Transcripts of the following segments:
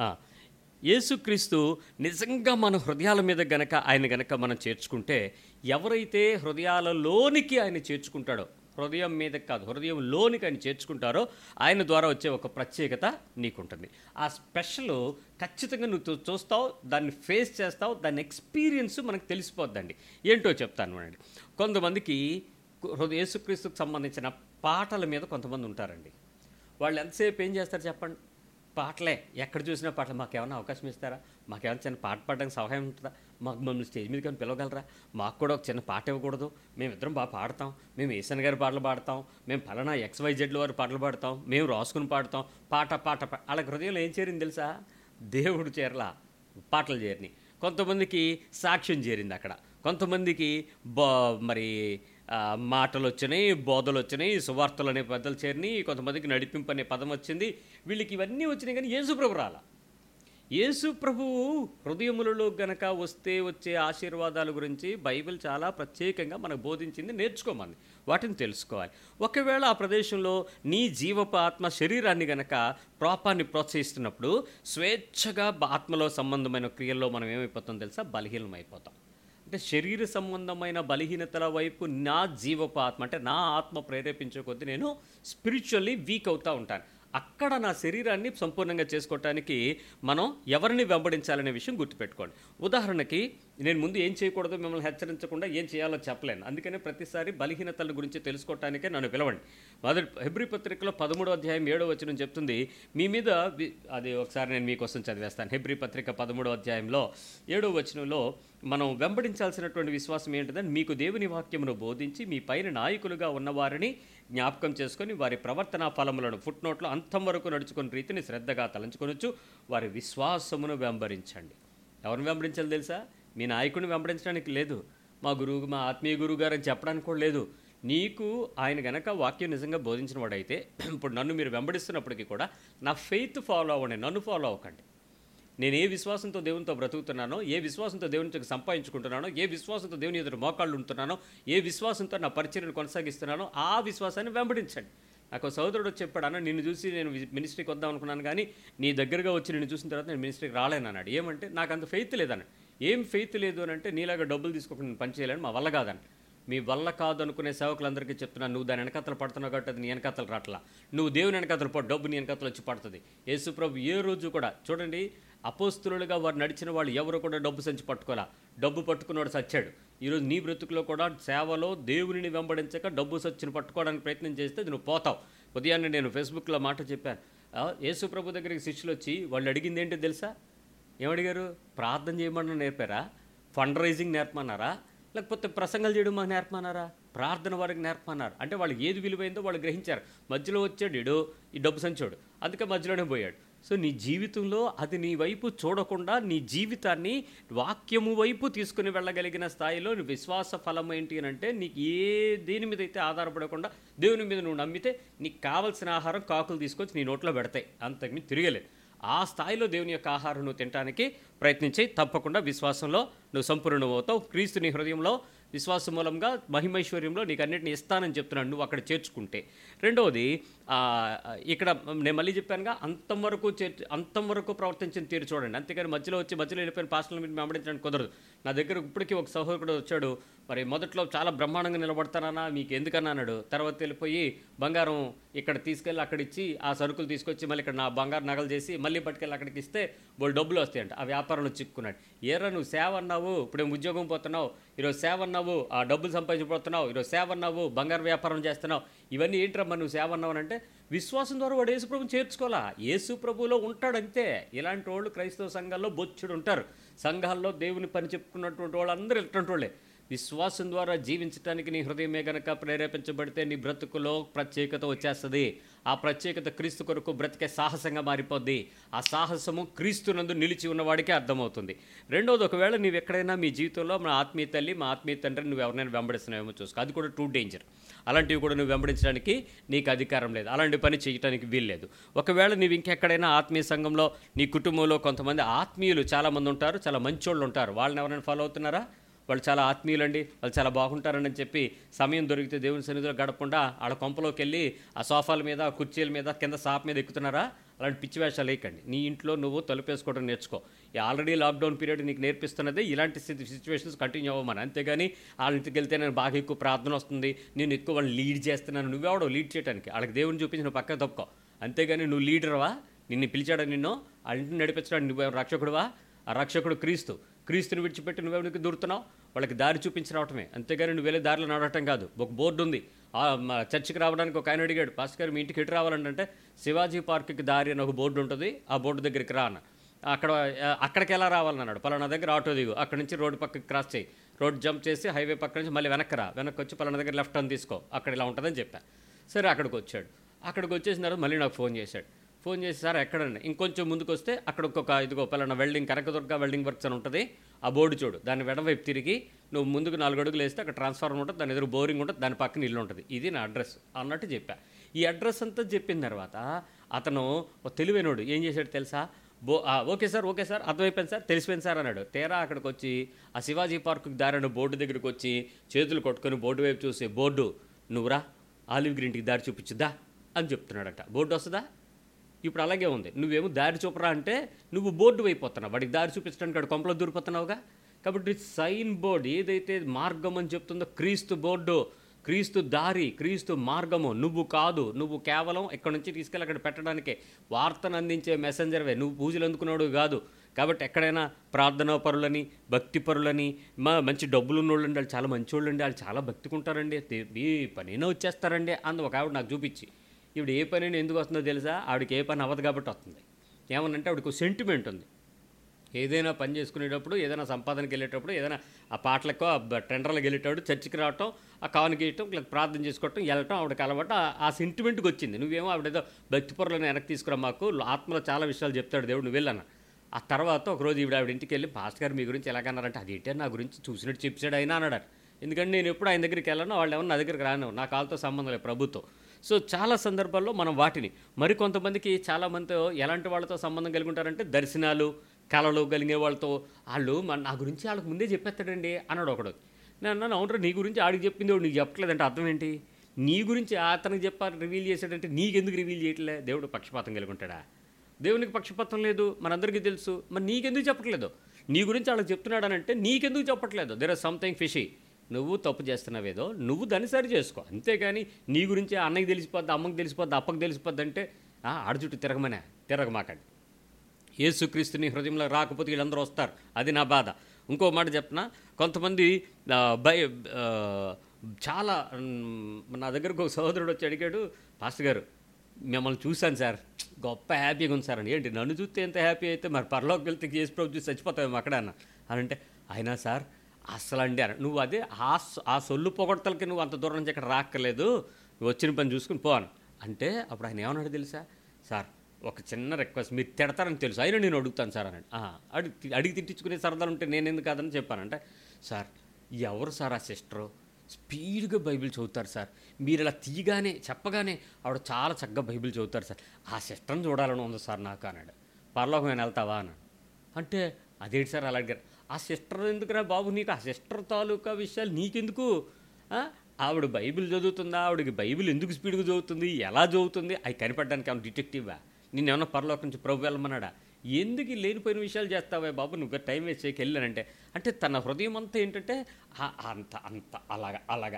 ఆ, యేసుక్రీస్తు నిజంగా మన హృదయాల మీద గనక ఆయన గనక మనం చేర్చుకుంటే ఎవరైతే హృదయాలలోనికి ఆయన చేర్చుకుంటాడో హృదయం మీద కాదు హృదయం లోనికి ఆయన చేర్చుకుంటారో ఆయన ద్వారా వచ్చే ఒక ప్రత్యేకత నీకుంటుంది ఆ స్పెషల్ ఖచ్చితంగా నువ్వు చూ- చూస్తావు దాన్ని ఫేస్ చేస్తావు దాని ఎక్స్పీరియన్స్ మనకు తెలిసిపోద్దండి ఏంటో చెప్తాను అండి కొంతమందికి హృదయ యేసుక్రీస్తుకు సంబంధించిన పాటల మీద కొంతమంది ఉంటారండి వాళ్ళు ఎంతసేపు ఏం చేస్తారు చెప్పండి పాటలే ఎక్కడ చూసినా పాటలు మాకు ఏమైనా అవకాశం ఇస్తారా మాకేమైనా చిన్న పాట పాడడానికి సహాయం ఉంటుందా మాకు మమ్మల్ని స్టేజ్ మీద కానీ పిలవగలరా మాకు కూడా ఒక చిన్న పాట ఇవ్వకూడదు మేమిద్దరం బాగా పాడతాం మేము ఈసన్ గారి పాటలు పాడతాం మేము ఫలానా ఎక్స్వైజెడ్ల వారి పాటలు పాడతాం మేము రాసుకుని పాడతాం పాట పాట పా- వాళ్ళకి హృదయంలో ఏం చేరింది తెలుసా దేవుడు చేరలా పాటలు చేరిని కొంతమందికి సాక్ష్యం చేరింది అక్కడ కొంతమందికి బా మరి ఆ, మాటలు వచ్చినాయి బోధలు వచ్చినాయి సువార్తలు అనే పదాలు చేరినాయి కొంతమందికి నడిపింపు అనే పదం వచ్చింది వీళ్ళకి ఇవన్నీ వచ్చినాయి కానీ యేసు ప్రభు రాల యేసు ప్రభువు హృదయములలో గనక వస్తే వచ్చే ఆశీర్వాదాల గురించి బైబిల్ చాలా ప్రత్యేకంగా మనకు బోధించింది నేర్చుకోమంది వాటిని తెలుసుకోవాలి ఒకవేళ ఆ ప్రదేశంలో నీ జీవపు ఆత్మ శరీరాన్ని గనక ప్రాపాన్ని ప్రోత్సహిస్తున్నప్పుడు స్వేచ్ఛగా బ- ఆత్మలో సంబంధమైన క్రియల్లో మనం ఏమైపోతాం తెలుసా బలహీనం అయిపోతాం అంటే శరీర సంబంధమైన బలహీనతల వైపు నా జీవపు ఆత్మ అంటే నా ఆత్మ ప్రేరేపించే కొద్దీ నేను స్పిరిచువల్లీ వీక్ అవుతూ ఉంటాను అక్కడ నా శరీరాన్ని సంపూర్ణంగా చేసుకోవటానికి మనం ఎవరిని వెంబడించాలనే విషయం గుర్తుపెట్టుకోండి ఉదాహరణకి నేను ముందు ఏం చేయకూడదో మిమ్మల్ని హెచ్చరించకుండా ఏం చేయాలో చెప్పలేను అందుకనే ప్రతిసారి బలహీనతల గురించి తెలుసుకోవటానికే నన్ను పిలవండి మొదటి హెబ్రి పత్రికలో పదమూడో అధ్యాయం ఏడో వచనం చెప్తుంది మీ మీద వి- అది ఒకసారి నేను మీకోసం చదివేస్తాను హెబ్రి పత్రిక పదమూడో అధ్యాయంలో ఏడో వచనంలో మనం వెంబడించాల్సినటువంటి విశ్వాసం ఏంటిదని మీకు దేవుని వాక్యమును బోధించి మీ పైన నాయకులుగా ఉన్నవారిని జ్ఞాపకం చేసుకొని వారి ప్రవర్తనా ఫలములను ఫుట్ నోట్లో అంతం వరకు నడుచుకున్న రీతిని శ్రద్ధగా తలంచుకొనొచ్చు వారి విశ్వాసమును వెంబడించండి ఎవరిని వెంబడించాలి తెలుసా మీ నాయకుడిని వెంబడించడానికి లేదు మా గురువు మా ఆత్మీయ గురువు గారు అని చెప్పడానికి కూడా లేదు నీకు ఆయన గనక వాక్యం నిజంగా బోధించిన వాడైతే ఇప్పుడు నన్ను మీరు వెంబడిస్తున్నప్పటికీ కూడా నా ఫెయిత్ ఫాలో అవ్వండి నన్ను ఫాలో అవ్వకండి నేను ఏ విశ్వాసంతో దేవునితో బ్రతుకుతున్నానో ఏ విశ్వాసంతో దేవునితో సంపాదించుకుంటున్నానో ఏ విశ్వాసంతో దేవుని ఎదురు మోకాళ్ళు ఉంటున్నానో ఏ విశ్వాసంతో నా పరిచర్యను కొనసాగిస్తున్నానో ఆ విశ్వాసాన్ని వెంబడించండి నాకు ఒక సోదరుడు వచ్చి చెప్పాడు అన్న నిన్ను చూసి నేను వి- మినిస్ట్రీకి వద్దాం అనుకున్నాను కానీ నీ దగ్గరగా వచ్చి నిన్ను చూసిన తర్వాత నేను మినిస్ట్రీకి రాలేను అన్నాడు ఏమంటే నాకు అంత ఫెయిత్ లేదన్నాడు ఏం ఫెయిత్ లేదు అని అంటే నీలాగా డబ్బులు తీసుకోకుండా నేను పని చేయలేను మా వల్ల కాదని మీ వల్ల కాదు అనుకునే సేవకులందరికీ చెప్తున్నాను నువ్వు దాని వెనకతలు పడుతున్నావు కాబట్టి అది నీ వెనకతలు రాట్లా నువ్వు దేవుని వెనకతలు పడు డబ్బు నీ వెనకతలు వచ్చి పడుతుంది యేసుప్రభు ఏ రోజు కూడా చూడండి అపోస్తులుగా వారు నడిచిన వాళ్ళు ఎవరు కూడా డబ్బు సంచి పట్టుకోలే డబ్బు పట్టుకున్నవాడు సచ్చాడు ఈరోజు నీ బ్రతుకులో కూడా సేవలో దేవునిని వెంబడించక డబ్బు సచ్చిని పట్టుకోవడానికి ప్రయత్నం చేస్తే అది నువ్వు పోతావు ఉదయాన్నే నేను ఫేస్బుక్లో మాట చెప్పాను ఆ, యేసు ప్రభు దగ్గరికి శిష్యులు వచ్చి వాళ్ళు అడిగింది ఏంటో తెలుసా ఏమడిగారు ప్రార్థన చేయమని నేర్పారా ఫండ్ రైజింగ్ నేర్పమన్నారా లేకపోతే ప్రసంగాలు చేయడం మాకు నేర్పమన్నారా ప్రార్థన వారికి నేర్పమన్నారు అంటే వాళ్ళు ఏది విలువైందో వాళ్ళు గ్రహించారు మధ్యలో వచ్చాడు ఈడు ఈ డబ్బు సంచోడు అందుకే మధ్యలోనే పోయాడు సో నీ జీవితంలో అది నీ వైపు చూడకుండా నీ జీవితాన్ని వాక్యము వైపు తీసుకుని వెళ్ళగలిగిన స్థాయిలో నీ విశ్వాస ఫలం ఏంటి అని అంటే నీకు ఏ దేని మీద అయితే ఆధారపడకుండా దేవుని మీద నువ్వు నమ్మితే నీకు కావలసిన ఆహారం కాకులు తీసుకొచ్చి నీ నోట్లో పెడతాయి అంతకు తిరగలేదు ఆ స్థాయిలో దేవుని యొక్క ఆహారం నువ్వు తినడానికి ప్రయత్నించి తప్పకుండా విశ్వాసంలో నువ్వు సంపూర్ణమవుతావు క్రీస్తు నీ హృదయంలో విశ్వాసం మూలంగా మహిమైశ్వర్యంలో నీకు అన్నిటిని ఇస్తానని చెప్తున్నాను నువ్వు అక్కడ చేర్చుకుంటే రెండవది ఆ, ఇక్కడ నేను మళ్ళీ చెప్పానుగా అంతం వరకు చేర్చు అంతం వరకు ప్రవర్తించిన తీరు చూడండి అంతేగాని మధ్యలో వచ్చి మధ్యలో వెళ్ళిపోయిన పాస్టర్ల మీద వెంబడించడానికి కుదరదు నా దగ్గర ఇప్పటికీ ఒక సహోదరుడు వచ్చాడు మరి మొదట్లో చాలా బ్రహ్మాండంగా నిలబడతానన్నా మీకు ఎందుకన్నా అన్నాడు తర్వాత వెళ్ళిపోయి బంగారం ఇక్కడ తీసుకెళ్ళి అక్కడ ఇచ్చి ఆ సరుకులు తీసుకొచ్చి మళ్ళీ ఇక్కడ నా బంగారు నగలు చేసి మళ్ళీ పట్టుకెళ్ళి అక్కడికి ఇస్తే వాళ్ళు డబ్బులు వస్తాయంట ఆ వ్యాపారంలో చిక్కున్నాడు ఏరా నువ్వు సేవ అన్నావు ఇప్పుడు ఉద్యోగం పోతున్నావు ఈరోజు సేవ అన్నావు ఆ డబ్బులు సంపాదించబోతున్నావు ఈరోజు సేవ అన్నావు బంగారు వ్యాపారం చేస్తున్నావు ఇవన్నీ ఏంట్రమ్మా నువ్వు సేవ అన్నావు అంటే విశ్వాసం ద్వారా వాడు యేసు ప్రభుని చేర్చుకోవాలా యేసు ప్రభులో ఉంటాడు అంతే ఇలాంటి వాళ్ళు క్రైస్తవ సంఘాల్లో బొచ్చుడు ఉంటారు సంఘాల్లో దేవుని పని చెప్పుకున్నటువంటి వాళ్ళందరూ ఇలాంటి వాళ్ళే విశ్వాసం ద్వారా జీవించడానికి నీ హృదయమే గనక ప్రేరేపించబడితే నీ బ్రతుకులో ప్రత్యేకత వచ్చేస్తుంది ఆ ప్రత్యేకత క్రీస్తు కొరకు బ్రతికే సాహసంగా మారిపోద్ది ఆ సాహసము క్రీస్తునందు నిలిచి ఉన్నవాడికే అర్థమవుతుంది రెండోది ఒకవేళ నీవు ఎక్కడైనా మీ జీవితంలో మా ఆత్మీయ తల్లి మా ఆత్మీయ తండ్రిని నువ్వు ఎవరినైనా వెంబడిస్తున్నావేమో చూసుకో అది కూడా టూ డేంజర్ అలాంటివి కూడా నువ్వు వెంబడించడానికి నీకు అధికారం లేదు అలాంటి పని చేయడానికి వీల్లేదు ఒకవేళ నీవు ఇంకెక్కడైనా ఆత్మీయ సంఘంలో నీ కుటుంబంలో కొంతమంది ఆత్మీయులు చాలామంది ఉంటారు చాలా మంచోళ్ళు ఉంటారు వాళ్ళని ఎవరైనా ఫాలో అవుతున్నారా వాళ్ళు చాలా ఆత్మీయులండి వాళ్ళు చాలా బాగుంటారని చెప్పి సమయం దొరికితే దేవుని సన్నిధిలో గడపకుండా వాళ్ళ కొంపలోకి వెళ్ళి ఆ సోఫాల మీద ఆ కుర్చీల మీద కింద సాప్ మీద ఎక్కుతున్నారా అలాంటి పిచ్చి వేషాలు వేయకండి నీ ఇంట్లో నువ్వు తలుపేసుకోవడం నేర్చుకో ఈ ఆల్రెడీ లాక్డౌన్ పీరియడ్ నీకు నేర్పిస్తున్నదే ఇలాంటి సిచ్యువేషన్స్ కంటిన్యూ అవ్వమని అంతేగాని వాళ్ళ ఇంటికి వెళ్తే నేను బాగా ఎక్కువ ప్రార్థన వస్తుంది నేను ఎక్కువ వాళ్ళని లీడ్ చేస్తున్నాను నువ్వెవడో లీడ్ చేయడానికి వాళ్ళకి దేవుని చూపించి నువ్వు పక్కకు తప్పుకో అంతేగాని నువ్వు లీడర్వా నిన్ను పిలిచాడా నిన్ను వాళ్ళ ఇంటిని నడిపించడానికి నువ్వు రక్షకుడువా ఆ రక్షకుడు క్రీస్తు క్రీస్తుని విడిచిపెట్టి నువ్వెవరికి దూరుతున్నావు వాళ్ళకి దారి చూపించి రావటమే అంతేగాని నువ్వు వెళ్ళే దారిలో నడవటం కాదు ఒక బోర్డు ఉంది ఆ మా చర్చికి రావడానికి ఒక ఆయన అడిగాడు పాస్ గారు మీ ఇంటికి ఎటు రావాలంటే శివాజీ పార్క్కి దారి అని ఒక బోర్డు ఉంటుంది ఆ బోర్డు దగ్గరికి రా అన్న అక్కడ ఆ, అక్కడికి ఎలా రావాలన్నాడు పలానా దగ్గర ఆటో దిగు అక్కడ నుంచి రోడ్డు పక్కకి క్రాస్ చేయి రోడ్ జంప్ చేసి హైవే పక్క నుంచి మళ్ళీ వెనక్కి రా వెనక్కి వచ్చి పలానా దగ్గర లెఫ్ట్ టర్న్ తీసుకో అక్కడ ఇలా ఉంటుందని చెప్పా సరే అక్కడికి వచ్చాడు అక్కడికి వచ్చేసిన తర్వాత మళ్ళీ నాకు ఫోన్ చేశాడు ఫోన్ చేసి సార్ ఎక్కడండి ఇంకొంచెం ముందుకు వస్తే అక్కడ ఒక్కొక్క ఇదిగో పలానా వెల్డింగ్ కనకదుర్గ వెల్డింగ్ వర్క్స్ అని ఉంటుంది ఆ బోర్డు చూడు దాన్ని వెడవైపు తిరిగి నువ్వు ముందుకు నాలుగు అడుగులు వేస్తే అక్కడ ట్రాన్స్ఫార్మర్ ఉంటుంది దాని ఎదురు బోరింగ్ ఉంటుంది దాని పక్కన ఇల్లు ఉంటుంది ఇది నా అడ్రస్ అన్నట్టు చెప్పా ఈ అడ్రస్ అంతా చెప్పిన తర్వాత అతను ఓ తెలివైనోడు ఏం చేశాడు తెలుసా బో ఆ, ఓకే సార్ ఓకే సార్ అర్థమైపోయింది సార్ తెలిసిపోయింది సార్ అన్నాడు తేరా అక్కడికి వచ్చి ఆ శివాజీ పార్కుకి దారిన బోర్డు దగ్గరికి వచ్చి చేతులు కొట్టుకొని బోర్డు వైపు చూసి బోర్డు నువ్వురా ఆలివ్ గ్రీన్కి దారి చూపించుద్దా అని చెప్తున్నాడట బోర్డు వస్తుందా ఇప్పుడు అలాగే ఉంది నువ్వేమో దారి చూపరా అంటే నువ్వు బోర్డు అయిపోతున్నావు వాడికి దారి చూపించడానికి వాడు కొంపలో దూరిపోతున్నావుగా కాబట్టి సైన్ బోర్డు ఏదైతే మార్గం అని చెప్తుందో క్రీస్తు బోర్డు క్రీస్తు దారి క్రీస్తు మార్గము నువ్వు కాదు నువ్వు కేవలం ఇక్కడ నుంచి తీసుకెళ్ళి అక్కడ పెట్టడానికే వార్తను అందించే మెసెంజర్వే నువ్వు పూజలు అందుకున్నాడు కాదు కాబట్టి ఎక్కడైనా ప్రార్థనా పరులని భక్తి పరులని మా మంచి డబ్బులు ఉన్నోళ్ళండి వాళ్ళు చాలా మంచోళ్ళు అండి వాళ్ళు చాలా భక్తికుంటారండి తే- ఈ పనైనా వచ్చేస్తారండి అందు ఒక ఆవిడ నాకు చూపించి ఇప్పుడు ఏ పని అయినా ఎందుకు వస్తుందో తెలుసా ఆవిడకి ఏ పని అవ్వదు కాబట్టి వస్తుంది ఏమనంటే ఆవిడకి ఒక సెంటిమెంట్ ఉంది ఏదైనా పని చేసుకునేటప్పుడు ఏదైనా సంపాదనకి వెళ్ళేటప్పుడు ఏదైనా ఆ పాటలకు ఆ బ- టెండర్లకు వెళ్ళేటప్పుడు చర్చికి రావటం ఆ కానుక వేయటం ఇలా ప్రార్థన చేసుకోవటం వెళ్ళటం ఆవిడకి అలవాటు ఆ- ఆ సెంటిమెంట్కి వచ్చింది నువ్వేమో ఆవిడేదో భక్తిపరులను వెనక్కి తీసుకురా మాకు ఆత్మలో చాలా విషయాలు చెప్తాడు దేవుడు నువ్వు వెళ్ళాను ఆ తర్వాత ఒకరోజు ఈవిడ ఆవిడ ఇంటికి వెళ్ళి పాస్ట్ గారు మీ గురించి ఎలాగన్నారంటే అదేంటే నా గురించి చూసినట్టు చెప్పాడు అయినా అన్నాడు ఎందుకంటే నేను ఎప్పుడు ఆయన దగ్గరికి వెళ్ళాను వాళ్ళు ఎవరు నా దగ్గరికి రాను నా కాళ్ళతో సంబంధం లేదు ప్రభుత్వం సో చాలా సందర్భాల్లో మనం వాటిని మరి కొంతమందికి చాలా మందితో ఎలాంటి వాళ్ళతో సంబంధం కలిగి ఉంటారంటే దర్శనాలు కళలు కలిగే వాళ్ళతో వాళ్ళు మన నా గురించి వాళ్ళకి ముందే చెప్పేస్తాడండి అన్నాడు ఒకడు నేను అన్నాను అవునరా నీ గురించి ఆడికి చెప్పింది వాడు నీకు చెప్పట్లేదంటే అర్థం ఏంటి నీ గురించి అతనికి చెప్పాలి రివీల్ చేశాడంటే నీకెందుకు రివీల్ చేయట్లే దేవుడు పక్షపాతం కలిగి ఉంటాడా దేవునికి పక్షపాతం లేదు మనందరికీ తెలుసు మరి నీకెందుకు చెప్పట్లేదు నీ గురించి వాళ్ళకి చెప్తున్నాడనంటే నీకెందుకు చెప్పట్లేదు దేర్ ఆర్ సంథింగ్ ఫిషీ నువ్వు తప్పు చేస్తున్నావేదో నువ్వు దాన్ని సరి చేసుకో అంతేగాని నీ గురించి అన్నకి తెలిసిపోద్ది అమ్మకి తెలిసిపోద్ది అప్పకి తెలిసిపోద్ది అంటే ఆ, ఆడ చుట్టూ తిరగమనే తిరగమాకండి యేసుక్రీస్తుని హృదయంలో రాకపోతే వీళ్ళందరూ వస్తారు అది నా బాధ ఇంకో మాట చెప్పనా కొంతమంది ఆ, భయ ఆ, చాలా మ్, నా దగ్గరకు ఒక సహోదరుడు వచ్చి అడిగాడు పాస్టర్ గారు మిమ్మల్ని చూశాను సార్ గొప్ప హ్యాపీగా ఉంది సార్ అని ఏంటి నన్ను చూస్తే ఎంత హ్యాపీ అయితే మరి పరలోకి వెళ్తే చేసి ప్రభు చూసి చచ్చిపోతావేమో అక్కడ అన్న అని అంటే అయినా సార్ అసలు అండి అన్న నువ్వు అదే ఆ సొ- ఆ సొల్లు పొగడతలకి నువ్వు అంత దూరం నుంచి ఇక్కడ రాక్కర్లేదు నువ్వు వచ్చిన పని చూసుకుని పోను అంటే అప్పుడు ఆయన ఏమన్నాడు తెలుసా సార్ ఒక చిన్న రిక్వెస్ట్ మీరు తిడతారని తెలుసు అయినా నేను అడుగుతాను సార్ అన్నాడు "ఆ, అడిగి అడిగి తిట్టించుకునే సరదాలు ఉంటే నేను ఎందుకు కాదని చెప్పానంటే సార్ ఎవరు సార్ ఆ సిస్టరు స్పీడ్గా బైబిల్ చదువుతారు సార్ మీరు ఇలా తీయగానే చెప్పగానే ఆవిడ చాలా చక్కగా బైబిల్ చదువుతారు సార్ ఆ సిస్టర్ని చూడాలని ఉంది సార్ నాకు అన్నాడు పరలోకం నేను వెళ్తావా అన్నాడు అంటే అదేంటి సార్ అలా అడిగారు ఆ సిస్టర్ ఎందుకురా బాబు నీకు ఆ సిస్టర్ తాలూకా విషయాలు నీకెందుకు ఆ? ఆవిడ బైబిల్ చదువుతుందా ఆవిడకి బైబిల్ ఎందుకు స్పీడ్గా చదువుతుంది ఎలా చదువుతుంది అవి కనిపెట్టడానికి ఏమైనా డిటెక్టివా నిన్ను ఏమన్నా పరలోకం నుంచి ప్రభు వెళ్ళమన్నాడా ఎందుకు ఈ లేనిపోయిన విషయాలు చేస్తావే బాబు నువ్వు టైం వేస్ట్ చేయకి వెళ్ళానంటే అంటే తన హృదయం అంతా ఏంటంటే ఆ- అంత అంత అలాగా అలాగా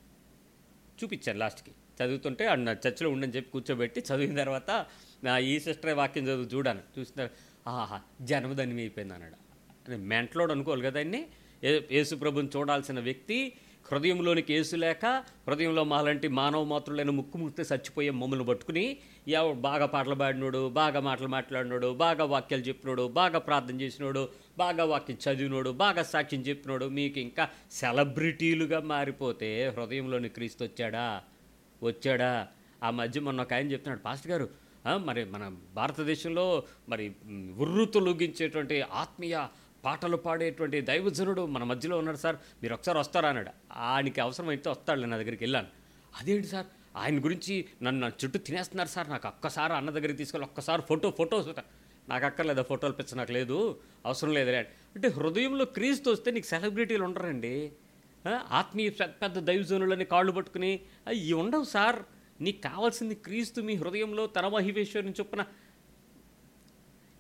చూపించాను లాస్ట్కి చదువుతుంటే ఆడు నా చర్చిలో ఉండని చెప్పి కూర్చోబెట్టి చదివిన తర్వాత నా ఈ సిస్టరే వాక్యం చదువు చూడాను చూసిన తర్వాత, ఆహా జన్మధన్యం అయిపోయింది అన్నాడు అని మెంటలోడు అనుకోవాలి కదా అన్ని యేసు ప్రభుని చూడాల్సిన వ్యక్తి హృదయంలోనికి యేసు లేక హృదయంలో మాలాంటి మానవ మాత్రులైన ముక్కు ముక్తే చచ్చిపోయే మమ్మల్ని పట్టుకుని ఎవ- బాగా పాటలు పాడినోడు బాగా మాటలు మాట్లాడినోడు బాగా వాక్యాలు చెప్పినోడు బాగా ప్రార్థన చేసినోడు బాగా వాక్యం చదివినోడు బాగా సాక్ష్యం చెప్పినోడు మీకు ఇంకా సెలబ్రిటీలుగా మారిపోతే హృదయంలోని క్రీస్తు వచ్చాడా వచ్చాడా ఆ మధ్య మొన్న ఒక ఆయన చెప్తున్నాడు పాస్టర్ గారు ఆ, మరి మన భారతదేశంలో మరి మ్, ఉర్రూతలూగించేటువంటి ఆత్మీయ పాటలు పాడేటువంటి దైవజనుడు మన మధ్యలో ఉన్నాడు సార్ మీరు ఒకసారి వస్తారా అన్నాడు ఆయనకి అవసరమైతే వస్తాడు నా దగ్గరికి వెళ్ళాను అదేంటి సార్ ఆయన గురించి నన్ను నా చుట్టూ తినేస్తున్నారు సార్ నాకు ఒక్కసారి అన్న దగ్గరికి తీసుకెళ్ళి ఒక్కసారి ఫోటో ఫోటోస్ నాకు అక్కర్లేదు ఫోటోలు పిచ్చ నాకు లేదు అవసరం లేదు అంటే హృదయంలో క్రీస్తు వస్తే నీకు సెలబ్రిటీలు ఉండరండి ఆ, ఆత్మీయ పెద్ద పెద్ద దైవజనులని కాళ్ళు పట్టుకుని అవి ఉండవు సార్ నీకు కావాల్సింది క్రీస్తు మీ హృదయంలో తన మహివేశ్వరుని చొప్పున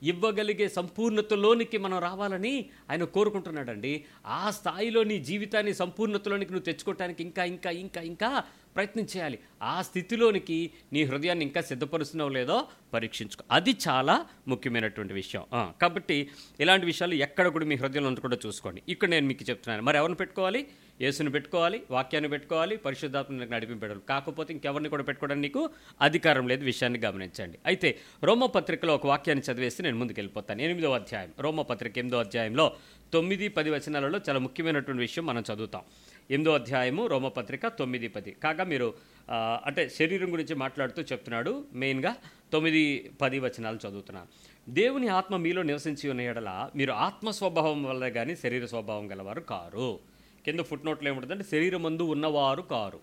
ఇవ్వగలిగే సంపూర్ణతలోనికి మనం రావాలని ఆయన కోరుకుంటున్నాడండి ఆ స్థాయిలో నీ జీవితాన్ని సంపూర్ణతలోనికి నువ్వు తెచ్చుకోవటానికి ఇంకా ఇంకా ఇంకా ఇంకా ప్రయత్నం చేయాలి ఆ స్థితిలోనికి నీ హృదయాన్ని ఇంకా సిద్ధపరుస్తున్నావు లేదో పరీక్షించుకో అది చాలా ముఖ్యమైనటువంటి విషయం ఆ, కాబట్టి ఇలాంటి విషయాలు ఎక్కడ కూడా మీ హృదయంలో ఉంచకుండా చూసుకోండి ఇక్కడ నేను మీకు చెప్తున్నాను మరి ఎవరిని పెట్టుకోవాలి యేసుని పెట్టుకోవాలి వాక్యాన్ని పెట్టుకోవాలి పరిశుద్ధాత్మని నడిపింపడాలి కాకపోతే ఇంకెవరిని కూడా పెట్టుకోవడానికి నీకు అధికారం లేదు విషయాన్ని గమనించండి అయితే రోమ పత్రికలో ఒక వాక్యాన్ని చదివేసి నేను ముందుకు వెళ్ళిపోతాను ఎనిమిదో అధ్యాయం రోమ పత్రిక ఎనిమిదో అధ్యాయంలో తొమ్మిది పది వచనాలలో చాలా ముఖ్యమైనటువంటి విషయం మనం చదువుతాం ఎనిమిదో అధ్యాయము రోమపత్రిక తొమ్మిది పది కాగా మీరు ఆ, అంటే శరీరం గురించి మాట్లాడుతూ చెప్తున్నాడు మెయిన్గా తొమ్మిది పది వచనాలు చదువుతున్నాను దేవుని ఆత్మ మీలో నివసించి ఉన్న ఎడల మీరు ఆత్మ స్వభావం వల్ల కానీ శరీర స్వభావం గలవారు కారు కింద ఫుట్ నోట్లో ఏముంటుందంటే శరీరం మందు ఉన్నవారు కారు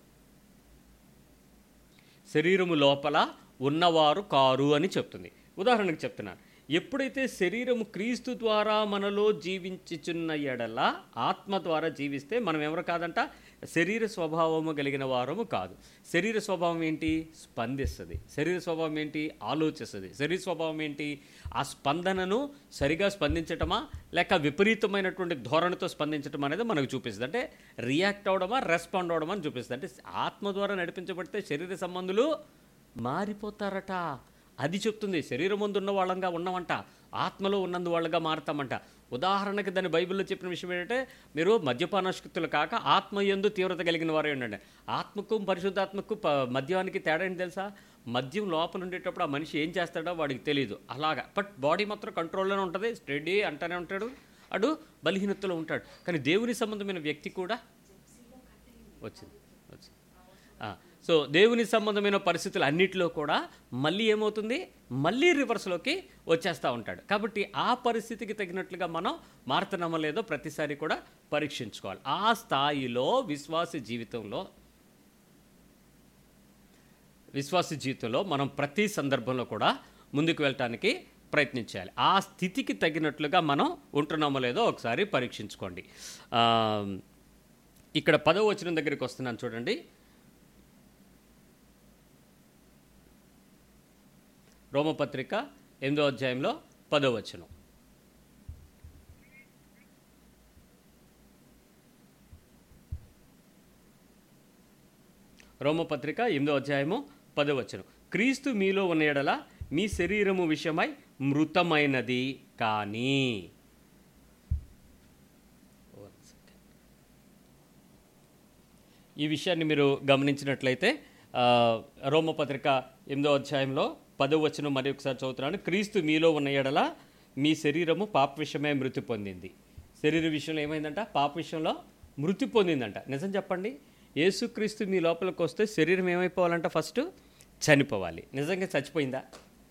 శరీరము లోపల ఉన్నవారు కారు అని చెప్తుంది ఉదాహరణకు చెప్తున్నాను ఎప్పుడైతే శరీరము క్రీస్తు ద్వారా మనలో జీవించుచున్న ఎడల ఆత్మ ద్వారా జీవిస్తే మనం ఎవరు కాదంట శరీర స్వభావము కలిగిన వారము కాదు శరీర స్వభావం ఏంటి స్పందిస్తుంది శరీర స్వభావం ఏంటి ఆలోచిస్తుంది శరీర స్వభావం ఏంటి ఆ స్పందనను సరిగా స్పందించటమా లేక విపరీతమైనటువంటి ధోరణితో స్పందించటం అనేది మనకు చూపిస్తుంది అంటే రియాక్ట్ అవడమా రెస్పాండ్ అవడమా అని చూపిస్తుంది అంటే ఆత్మ ద్వారా నడిపించబడితే శరీర సంబంధులు మారిపోతారట అది చెప్తుంది శరీరం ముందు ఉన్న వాళ్ళంగా ఉన్నామంట ఆత్మలో ఉన్నందు వాళ్ళగా మారతామంట ఉదాహరణకి దాని బైబిల్లో చెప్పిన విషయం ఏంటంటే మీరు మద్యపానశక్తులు కాక ఆత్మ ఎందు తీవ్రత కలిగిన వారే ఉండండి ఆత్మకు పరిశుద్ధాత్మకు ప మద్యానికి తేడా ఏంటి తెలుసా మద్యం లోపల ఉండేటప్పుడు ఆ మనిషి ఏం చేస్తాడో వాడికి తెలియదు అలాగా బట్ బాడీ మాత్రం కంట్రోల్లోనే ఉంటుంది స్టడీ అంటానే ఉంటాడు అడు బలహీనతలో ఉంటాడు కానీ దేవుని సంబంధమైన వ్యక్తి కూడా వచ్చింది వచ్చింది ఆ, సో దేవుని సంబంధమైన పరిస్థితులు అన్నిటిలో కూడా మళ్ళీ ఏమవుతుంది మళ్ళీ రివర్స్లోకి వచ్చేస్తూ ఉంటాడు కాబట్టి ఆ పరిస్థితికి తగినట్లుగా మనం మారుతున్నామో లేదో ప్రతిసారి కూడా పరీక్షించుకోవాలి ఆ స్థాయిలో విశ్వాస జీవితంలో విశ్వాస జీవితంలో మనం ప్రతి సందర్భంలో కూడా ముందుకు వెళ్ళటానికి ప్రయత్నించాలి ఆ స్థితికి తగినట్లుగా మనం ఉంటున్నామో లేదో ఒకసారి పరీక్షించుకోండి ఆ, ఇక్కడ పదవ వచనం దగ్గరికి వస్తున్నాను చూడండి రోమపత్రిక ఎనిమిదో అధ్యాయంలో పదో వచనం రోమపత్రిక ఎనిమిదో అధ్యాయము పదో వచనం క్రీస్తు మీలో ఉన్న ఎడల మీ శరీరము విషయమై మృతమైనది కానీ One second. ఈ విషయాన్ని మీరు గమనించినట్లయితే ఆ, రోమపత్రిక ఎనిమిదో అధ్యాయంలో పదో వచనం మరి ఒకసారి చదువుతున్నాను క్రీస్తు మీలో ఉన్న ఎడల మీ శరీరము పాప విషయమే మృతి పొందింది శరీర విషయంలో ఏమైందంట పాప విషయంలో మృతి పొందిందంట నిజం చెప్పండి యేసుక్రీస్తు మీ లోపలికి వస్తే శరీరం ఏమైపోవాలంట ఫస్ట్ చనిపోవాలి నిజంగా చచ్చిపోయిందా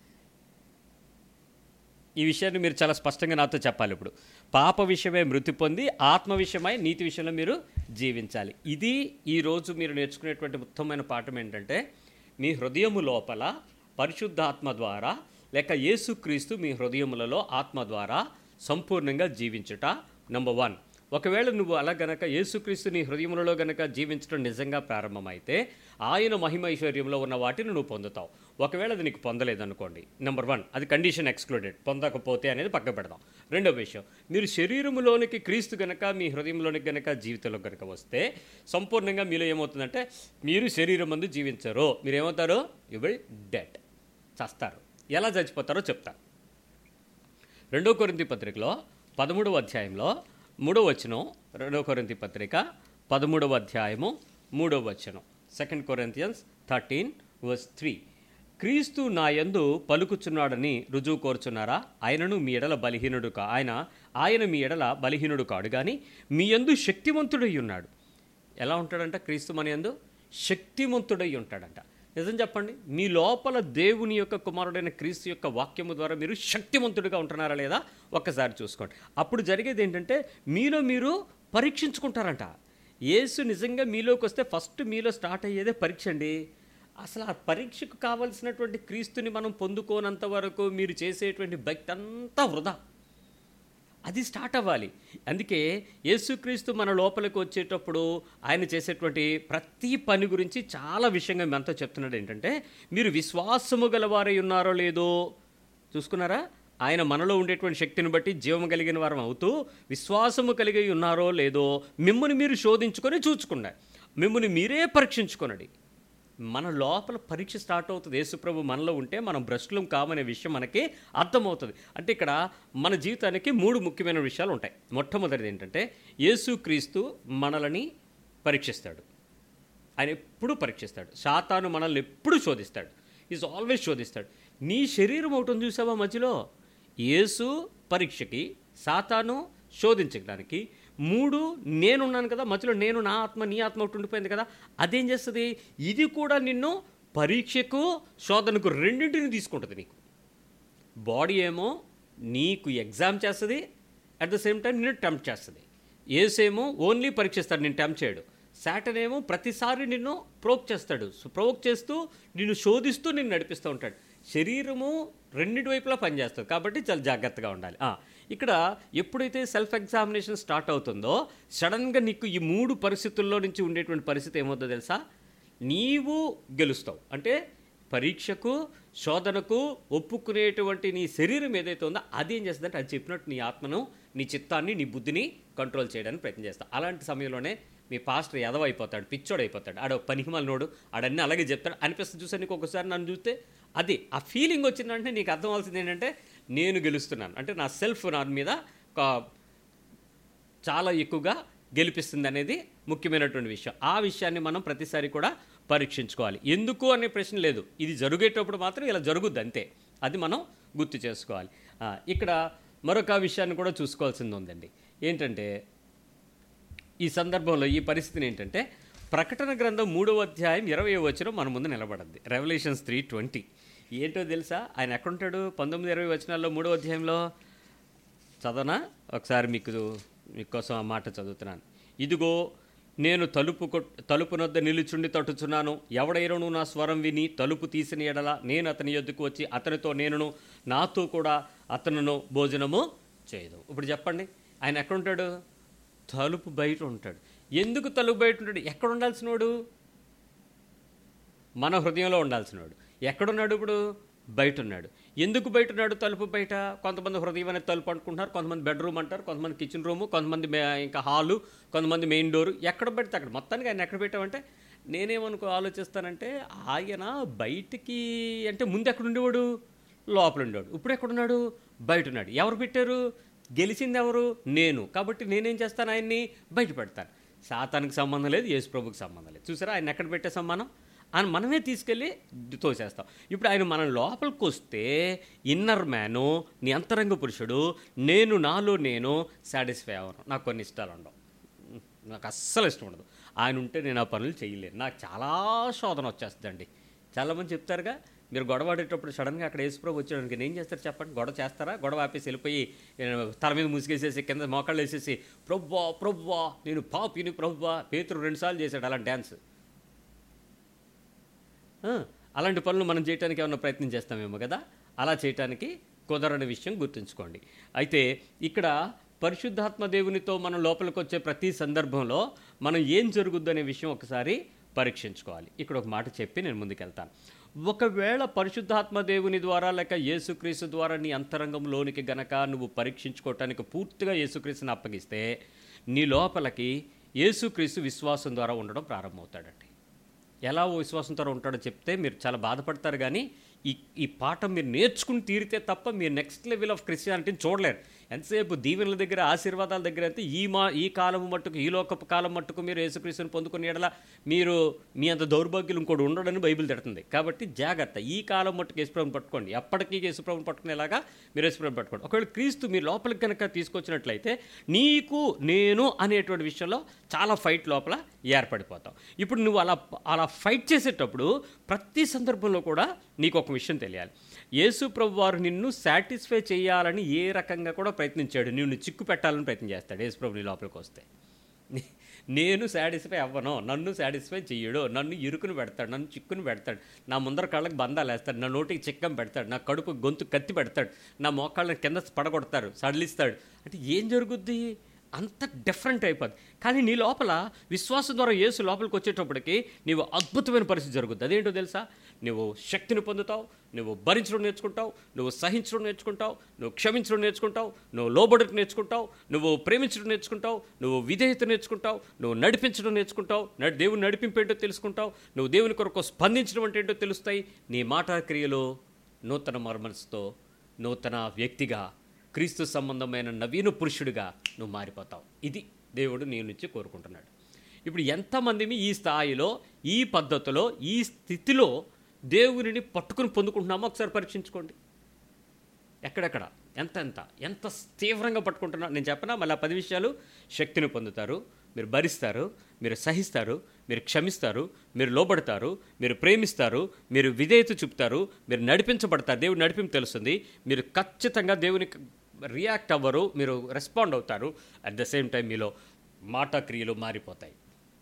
ఈ విషయాన్ని మీరు చాలా స్పష్టంగా నాతో చెప్పాలి ఇప్పుడు పాప విషయమై మృతి పొంది ఆత్మ విషయమై నీతి విషయంలో మీరు జీవించాలి ఇది ఈరోజు మీరు నేర్చుకునేటువంటి ఉత్తమమైన పాఠం ఏంటంటే మీ హృదయము లోపల పరిశుద్ధాత్మ ద్వారా లేక యేసుక్రీస్తు మీ హృదయములలో ఆత్మ ద్వారా సంపూర్ణంగా జీవించుట నంబర్ వన్ ఒకవేళ నువ్వు అలా గనక యేసుక్రీస్తు నీ హృదయములలో గనక జీవించడం నిజంగా ప్రారంభమైతే ఆయన మహిమ ఐశ్వర్యంలో ఉన్న వాటిని నువ్వు పొందుతావు ఒకవేళ అది నీకు పొందలేదనుకోండి నెంబర్ వన్ అది కండిషన్ ఎక్స్క్లూడెడ్ పొందకపోతే అనేది పక్క పెడదాం రెండో విషయం మీరు శరీరములోనికి క్రీస్తు గనక మీ హృదయంలోనికి గనక జీవితంలో గనక వస్తే సంపూర్ణంగా మీలో ఏమవుతుందంటే మీరు శరీరం మందు జీవించరు మీరు ఏమవుతారు యు విల్ డెట్ చస్తారు ఎలా చచ్చిపోతారో చెప్తాను రెండో కొరింతి పత్రికలో పదమూడవ అధ్యాయంలో మూడవ వచనం రెండో కొరింతి పత్రిక పదమూడవ అధ్యాయము మూడవ వచనం second Corinthians thirteen verse three క్రీస్తు నా యందు పలుకుచున్నాడని రుజువు కోరుచున్నారా ఆయనను మీ ఎడల బలహీనుడు కా ఆయన ఆయన మీ ఎడల బలహీనుడు కాడు కానీ మీ యందు శక్తివంతుడై ఉన్నాడు ఎలా ఉంటాడంట క్రీస్తు మన యందు శక్తివంతుడై ఉంటాడంట నిజం చెప్పండి మీ లోపల దేవుని యొక్క కుమారుడైన క్రీస్తు యొక్క వాక్యము ద్వారా మీరు శక్తివంతుడిగా ఉంటున్నారా లేదా ఒక్కసారి చూసుకోండి అప్పుడు జరిగేది ఏంటంటే మీలో మీరు పరీక్షించుకుంటారంట యేసు నిజంగా మీలోకి వస్తే ఫస్ట్ మీలో స్టార్ట్ అయ్యేదే పరీక్ష అండి అసలు ఆ పరీక్షకు కావలసినటువంటి క్రీస్తుని మనం పొందుకోనంత వరకు మీరు చేసేటువంటి భక్తి అంతా వృధా అది స్టార్ట్ అవ్వాలి అందుకే యేసుక్రీస్తు మన లోపలికి వచ్చేటప్పుడు ఆయన చేసేటువంటి ప్రతి పని గురించి చాలా విషయంగా మనతో చెప్తున్నాడు ఏంటంటే మీరు విశ్వాసము గలవారై ఉన్నారో లేదో చూసుకున్నారా ఆయన మనలో ఉండేటువంటి శక్తిని బట్టి జీవము కలిగిన వారం అవుతూ విశ్వాసము కలిగి ఉన్నారో లేదో మిమ్మల్ని మీరు శోధించుకొని చూచుకున్నారు మిమ్మల్ని మీరే పరీక్షించుకొనడి మన లోపల పరీక్ష స్టార్ట్ అవుతుంది యేసుప్రభు మనలో ఉంటే మనం భ్రష్టులం కామనే విషయం మనకి అర్థమవుతుంది అంటే ఇక్కడ మన జీవితానికి మూడు ముఖ్యమైన విషయాలు ఉంటాయి మొట్టమొదటిది ఏంటంటే యేసుక్రీస్తు మనలని పరీక్షిస్తాడు ఆయన ఎప్పుడు పరీక్షిస్తాడు సాతాను మనల్ని ఎప్పుడు శోధిస్తాడు ఈజ్ ఆల్వేస్ శోధిస్తాడు నీ శరీరం ఒకటి ఉంది చూసావా మధ్యలో యేసు పరీక్షకి సాతాను శోధించడానికి మూడు నేనున్నాను కదా మధ్యలో నేను నా ఆత్మ నీ ఆత్మ ఒకటి ఉండిపోయింది కదా అదేం చేస్తుంది ఇది కూడా నిన్ను పరీక్షకు శోధనకు రెండింటిని తీసుకుంటుంది నీకు బాడీ ఏమో నీకు ఎగ్జామ్ చేస్తుంది అట్ ద సేమ్ టైం నిన్ను టెంప్ట్ చేస్తుంది ఏసేమో ఓన్లీ పరీక్షిస్తాడు నేను టెంప్ట్ చేయడు సాటన్ ఏమో ప్రతిసారి నిన్ను ప్రోక్ చేస్తాడు సో ప్రోక్ చేస్తూ నిన్ను శోధిస్తూ నిన్ను నడిపిస్తూ ఉంటాడు శరీరము రెండింటి వైపులా పనిచేస్తుంది కాబట్టి చాలా జాగ్రత్తగా ఉండాలి ఆ, ఇక్కడ ఎప్పుడైతే సెల్ఫ్ ఎగ్జామినేషన్ స్టార్ట్ అవుతుందో సడన్గా నీకు ఈ మూడు పరిస్థితుల్లో నుంచి ఉండేటువంటి పరిస్థితి ఏమవుతుందో తెలుసా నీవు గెలుస్తావు అంటే పరీక్షకు శోధనకు ఒప్పుకునేటువంటి నీ శరీరం ఏదైతే ఉందో అది ఏం చేస్తుందంటే అది చెప్పినట్టు నీ ఆత్మను నీ చిత్తాన్ని నీ బుద్ధిని కంట్రోల్ చేయడానికి ప్రయత్నం చేస్తావు అలాంటి సమయంలోనే మీ పాస్టర్ ఎదవైపోతాడు పిచ్చోడు అయిపోతాడు ఆడ పనికిమాల నోడు ఆడన్నీ అలాగే చెప్తాడు అనిపిస్తుంది చూసా నీకు ఒకసారి నన్ను చూస్తే అది ఆ ఫీలింగ్ వచ్చిందంటే నీకు అర్థం అవ్వాల్సింది ఏంటంటే నేను గెలుస్తున్నాను అంటే నా సెల్ఫ్ నా మీద ఒక చాలా ఎక్కువగా గెలిపిస్తుంది అనేది ముఖ్యమైనటువంటి విషయం ఆ విషయాన్ని మనం ప్రతిసారి కూడా పరీక్షించుకోవాలి ఎందుకు అనే ప్రశ్న లేదు ఇది జరిగేటప్పుడు మాత్రం ఇలా జరుగుద్ది అంతే అది మనం గుర్తు చేసుకోవాలి ఆ, ఇక్కడ మరొక విషయాన్ని కూడా చూసుకోవాల్సింది ఉందండి ఏంటంటే ఈ సందర్భంలో ఈ పరిస్థితిని ఏంటంటే ప్రకటన గ్రంథం మూడవ అధ్యాయం ఇరవై వచనం మన ముందు నిలబడింది రెవల్యూషన్స్ త్రీ ట్వంటీ ఏంటో తెలుసా ఆయన ఎక్కడుంటాడు పంతొమ్మిది ఇరవై వచనాల్లో మూడవ అధ్యాయంలో చదవనా ఒకసారి మీకు మీకోసం ఆ మాట చదువుతున్నాను ఇదిగో నేను తలుపు కొట్ తలుపునొద్ద నిలుచుండి తట్టుచున్నాను ఎవడైనను నా స్వరం విని తలుపు తీసిన ఎడల నేను అతని యొద్దకు వచ్చి అతనితో నేనును నాతో కూడా అతనును భోజనము చేయదు ఇప్పుడు చెప్పండి ఆయన ఎక్కడుంటాడు తలుపు బయట ఉంటాడు ఎందుకు తలుపు బయట ఉంటాడు ఎక్కడ ఉండాల్సినోడు మన హృదయంలో ఉండాల్సినవాడు ఎక్కడున్నాడు ఇప్పుడు బయట ఉన్నాడు ఎందుకు బయట ఉన్నాడు తలుపు బయట కొంతమంది హృదయం అనేది తలుపు అనుకుంటున్నారు కొంతమంది బెడ్రూమ్ అంటారు కొంతమంది కిచెన్ రూము కొంతమంది మే- ఇంకా హాలు కొంతమంది మెయిన్ డోరు ఎక్కడ పెడితే అక్కడ మొత్తానికి ఆయన ఎక్కడ పెట్టామంటే నేనేమనుకో ఆలోచిస్తానంటే ఆయన బయటికి అంటే ముందు ఎక్కడ ఉండేవాడు లోపల ఉండేవాడు ఇప్పుడు ఎక్కడున్నాడు బయట ఉన్నాడు ఎవరు పెట్టారు గెలిచింది ఎవరు నేను కాబట్టి నేనేం చేస్తాను ఆయన్ని బయట పెడతాను సాతానికి సంబంధం లేదు యేసు ప్రభుకి సంబంధం లేదు చూసారా ఆయన ఎక్కడ పెట్టే సమ్మానం ఆయన మనమే తీసుకెళ్ళి తోసేస్తాం ఇప్పుడు ఆయన మన లోపలికి వస్తే ఇన్నర్ మ్యాను నీ అంతరంగ పురుషుడు నేను నాలో నేను సాటిస్ఫై అవ్వను నాకు కొన్ని ఇష్టాలు ఉండవు నాకు అస్సలు ఇష్టం ఉండదు ఆయన ఉంటే నేను ఆ పనులు చేయలేను నాకు చాలా శోధన వచ్చేస్తుందండి చాలామంది చెప్తారుగా మీరు గొడవ ఆడేటప్పుడు సడన్గా అక్కడ యేసుప్రభు వచ్చాడానికి నేను ఏం చేస్తారు చెప్పండి గొడవ చేస్తారా గొడవ ఆపేసి వెళ్ళిపోయి ఏ, తల మీద ముసిగేసేసి కింద మోకాళ్ళు వేసేసి ప్రవ్వా ప్రవ్వా నేను పాపిని ప్రవ్వా పేతురు రెండుసార్లు చేశాడు అలా డ్యాన్స్ ఆ, అలాంటి పనులు మనం చేయడానికి ఏమైనా ప్రయత్నం చేస్తామేమో కదా అలా చేయటానికి కుదరని విషయం గుర్తుంచుకోండి అయితే ఇక్కడ పరిశుద్ధాత్మ దేవునితో మనం లోపలికి వచ్చే ప్రతి సందర్భంలో మనం ఏం జరుగుద్దు అనే విషయం ఒకసారి పరీక్షించుకోవాలి ఇక్కడ ఒక మాట చెప్పి నేను ముందుకెళ్తాను ఒకవేళ పరిశుద్ధాత్మ దేవుని ద్వారా లేక యేసుక్రీస్తు ద్వారా నీ అంతరంగంలోనికి గనక నువ్వు పరీక్షించుకోవటానికి పూర్తిగా యేసుక్రీస్తుని అప్పగిస్తే నీ లోపలికి యేసుక్రీస్తు విశ్వాసం ద్వారా ఉండడం ప్రారంభమవుతాడండి ఎలా ఓ విశ్వాసంతో ఉంటాడో చెప్తే మీరు చాలా బాధపడతారు కానీ ఈ ఈ పాఠం మీరు నేర్చుకుని తీరితే తప్ప మీరు నెక్స్ట్ లెవెల్ ఆఫ్ క్రిస్టియానిటీని చూడలేరు ఎంతసేపు దీవెనల దగ్గర ఆశీర్వాదాల దగ్గర అయితే ఈ మా ఈ కాలం మట్టుకు ఈ లోకపు కాలం మట్టుకు మీరు యేసుక్రీస్తుని పొందుకుని ఎడల మీరు మీ అంత దౌర్భాగ్యులు ఇంకోటి ఉండడని బైబిల్ తిడుతుంది కాబట్టి జాగ్రత్త ఈ కాలం మట్టుకు యేసుప్రభుని పట్టుకోండి ఎప్పటికీ యేసుప్రభుని పట్టుకునేలాగా మీరు యేసుప్రభుని పట్టుకోండి ఒకవేళ క్రీస్తు మీరు లోపలికి కనుక తీసుకొచ్చినట్లయితే నీకు నేను అనేటువంటి విషయంలో చాలా ఫైట్ లోపల ఏర్పడిపోతాం ఇప్పుడు నువ్వు అలా అలా ఫైట్ చేసేటప్పుడు ప్రతి సందర్భంలో కూడా నీకు ఒక విషయం తెలియాలి యేసు ప్రభు వారు నిన్ను సాటిస్ఫై చేయాలని ఏ రకంగా కూడా ప్రయత్నించాడు నిన్ను చిక్కు పెట్టాలని ప్రయత్నం చేస్తాడు యేసు ప్రభు నీ లోపలికి వస్తే నే- నేను సాటిస్ఫై అవ్వను నన్ను సాటిస్ఫై చెయ్యడు నన్ను ఇరుకుని పెడతాడు నన్ను చిక్కుని పెడతాడు నా ముందర కాళ్ళకి బంధాలు వేస్తాడు నా నోటికి చిక్కం పెడతాడు నా కడుపు గొంతు కత్తి పెడతాడు నా మోకాళ్ళని కింద పడగొడతారు సడలిస్తాడు అంటే ఏం జరుగుద్ది అంత డిఫరెంట్ అయిపోద్ది కానీ నీ లోపల విశ్వాసం ద్వారా యేసు లోపలికి వచ్చేటప్పటికి నీవు అద్భుతమైన పరిస్థితి జరుగుద్ది అదేంటో తెలుసా నువ్వు శక్తిని పొందుతావు నువ్వు భరించడం నేర్చుకుంటావు నువ్వు సహించడం నేర్చుకుంటావు నువ్వు క్షమించడం నేర్చుకుంటావు నువ్వు లోబడటం నేర్చుకుంటావు నువ్వు ప్రేమించడం నేర్చుకుంటావు నువ్వు విధేయత నేర్చుకుంటావు నువ్వు నడిపించడం నేర్చుకుంటావు నడి దేవుని నడిపింపు ఏంటో తెలుసుకుంటావు నువ్వు దేవుని కొరకు స్పందించడం అంటే ఏంటో తెలుస్తాయి నీ మాట క్రియలో నూతన మర్మనసుతో నూతన వ్యక్తిగా క్రీస్తు సంబంధమైన నవీన పురుషుడిగా నువ్వు మారిపోతావు ఇది దేవుడు నీ నుంచి కోరుకుంటున్నాడు ఇప్పుడు ఎంతమందిని ఈ స్థాయిలో ఈ పద్ధతిలో ఈ స్థితిలో దేవునిని పట్టుకుని పొందుకుంటున్నామో ఒకసారి పరీక్షించుకోండి ఎక్కడెక్కడ ఎంత ఎంత ఎంత తీవ్రంగా పట్టుకుంటున్నా నేను చెప్పనా మళ్ళీ ఆ పది విషయాలు శక్తిని పొందుతారు మీరు భరిస్తారు మీరు సహిస్తారు మీరు క్షమిస్తారు మీరు లోబడతారు మీరు ప్రేమిస్తారు మీరు విధేయత చూపుతారు మీరు నడిపించబడతారు దేవుడు నడిపింపు తెలుస్తుంది మీరు ఖచ్చితంగా దేవునికి రియాక్ట్ అవ్వరు మీరు రెస్పాండ్ అవుతారు అట్ ద సేమ్ టైం మీలో మాట క్రియలు మారిపోతాయి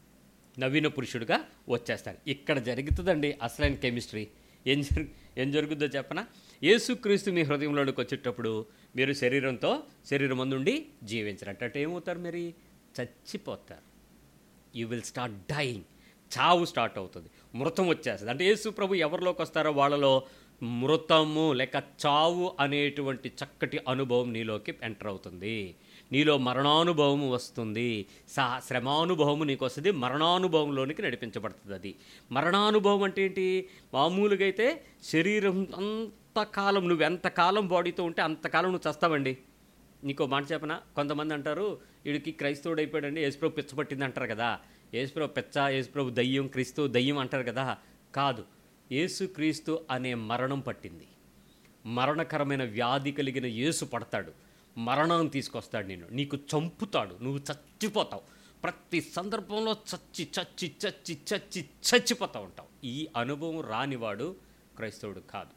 నవీన పురుషుడిగా వచ్చేస్తాడు ఇక్కడ జరుగుతుందండి అసలైన కెమిస్ట్రీ ఏం జరుగు ఏం జరుగుద్దో చెప్పనా యేసుక్రీస్తు మీ హృదయంలోనికి వచ్చేటప్పుడు మీరు శరీరంతో శరీరం ముందుండి జీవించరు అంటే ఏమవుతారు మరి చచ్చిపోతారు యూ విల్ స్టార్ట్ డైయింగ్ చావు స్టార్ట్ అవుతుంది మృతం వచ్చేస్తుంది అంటే యేసు ప్రభు ఎవరిలోకి వస్తారో వాళ్ళలో మృతము లేక చావు అనేటువంటి చక్కటి అనుభవం నీలోకి ఎంటర్ అవుతుంది నీలో మరణానుభవం వస్తుంది సా శ్రమానుభవము నీకు వస్తుంది మరణానుభవంలోనికి నడిపించబడుతుంది అది మరణానుభవం అంటే ఏంటి మామూలుగా అయితే శరీరం అంతకాలం నువ్వు ఎంతకాలం బాడీతో ఉంటే అంతకాలం నువ్వు చస్తావండి నీకో మాట చెప్పనా కొంతమంది అంటారు వీడికి క్రైస్తవుడు అయిపోయాడండి యేసుప్రభు పిచ్చపట్టింది అంటారు కదా యేసుప్రభు పెచ్చ యేసుప్రభు దయ్యం క్రీస్తు దయ్యం అంటారు కదా కాదు యేసుక్రీస్తు అనే మరణం పట్టింది మరణకరమైన వ్యాధి కలిగిన యేసు పడతాడు మరణం తీసుకొస్తాడు నేను నీకు చంపుతాడు నువ్వు చచ్చిపోతావు ప్రతి సందర్భంలో చచ్చి చచ్చి చచ్చి చచ్చి చచ్చిపోతూ ఉంటావు ఈ అనుభవం రానివాడు క్రైస్తవుడు కాదు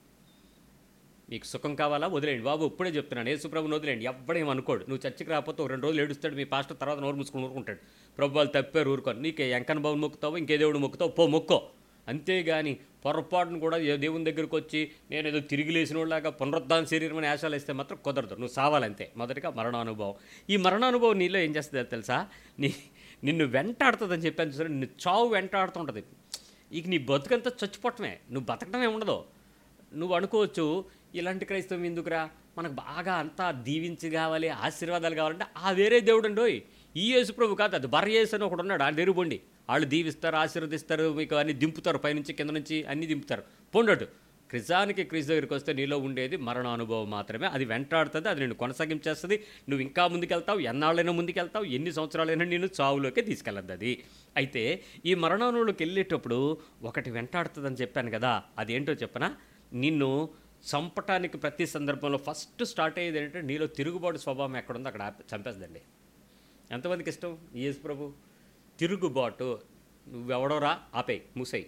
మీకు సుఖం కావాలా వదిలేయండి బాబు ఇప్పుడే చెప్తున్నాను యేసుప్రభుని వదిలేయండి ఎవ్వడేం అనుకోడు నువ్వు చర్చికి రాకపోతే ఒక రెండు రోజులు ఏడుస్తాడు మీ పాస్టర్ తర్వాత నోరు మూసుకుని ఊరుకుంటాడు ప్రభు వాళ్ళు తప్పారు ఊరుకోని నీకే ఎంకన బాబుని మొక్కుతావు ఇంకే దేవుడు మొక్కుతావు పో మొక్కో అంతేగాని పొరపాటును కూడా ఏ దేవుని దగ్గరికి వచ్చి నేను ఏదో తిరిగి లేచిన వాళ్ళగా పునరుద్ధాన శరీరం అని ఆశాలు ఇస్తే మాత్రం కుదరదు నువ్వు సావాలంతే మొదటిగా మరణానుభవం ఈ మరణానుభవం నీలో ఏం చేస్తుంది తెలుసా నీ నిన్ను వెంటాడుతుందని చెప్పాను చూసారు నిన్ను చావు వెంటాడుతుంటుంది ఇక నీ బతుకంతా చచ్చిపోవటమే నువ్వు బతకడమే ఉండదు నువ్వు అనుకోవచ్చు ఇలాంటి క్రైస్తవం ఎందుకురా మనకు బాగా అంతా దీవించి కావాలి ఆశీర్వాదాలు కావాలంటే ఆ వేరే దేవుడు అండి ఈ యేసు ప్రభు కాదు అది బర్యేసు అని ఒకడు ఉన్నాడు ఆ నెరుబండి వాళ్ళు దీవిస్తారు ఆశీర్వదిస్తారు మీకు అన్ని దింపుతారు పైనుంచి కింద నుంచి అన్ని దింపుతారు పొండడు క్రిజానికి క్రీస్ దగ్గరికి వస్తే నీలో ఉండేది మరణ అనుభవం మాత్రమే అది వెంటాడుతుంది అది నేను కొనసాగించేస్తుంది నువ్వు ఇంకా ముందుకెళ్తావు ఎన్నాళ్ళైనా ముందుకెళ్తావు ఎన్ని సంవత్సరాలైనా నేను చావులోకి తీసుకెళ్ళద్దు అది అయితే ఈ మరణంలోకి వెళ్ళేటప్పుడు ఒకటి వెంటాడుతుందని చెప్పాను కదా అదేంటో చెప్పనా నిన్ను చంపటానికి ప్రతి సందర్భంలో ఫస్ట్ స్టార్ట్ అయ్యేది ఏంటంటే నీలో తిరుగుబాటు స్వభావం ఎక్కడుందో అక్కడ ఆపే- చంపేస్తుందండి ఎంతమందికి ఇష్టం యేసు ప్రభు తిరుగుబాటు నువ్వెవడోరా ఆపేయి మూసేయి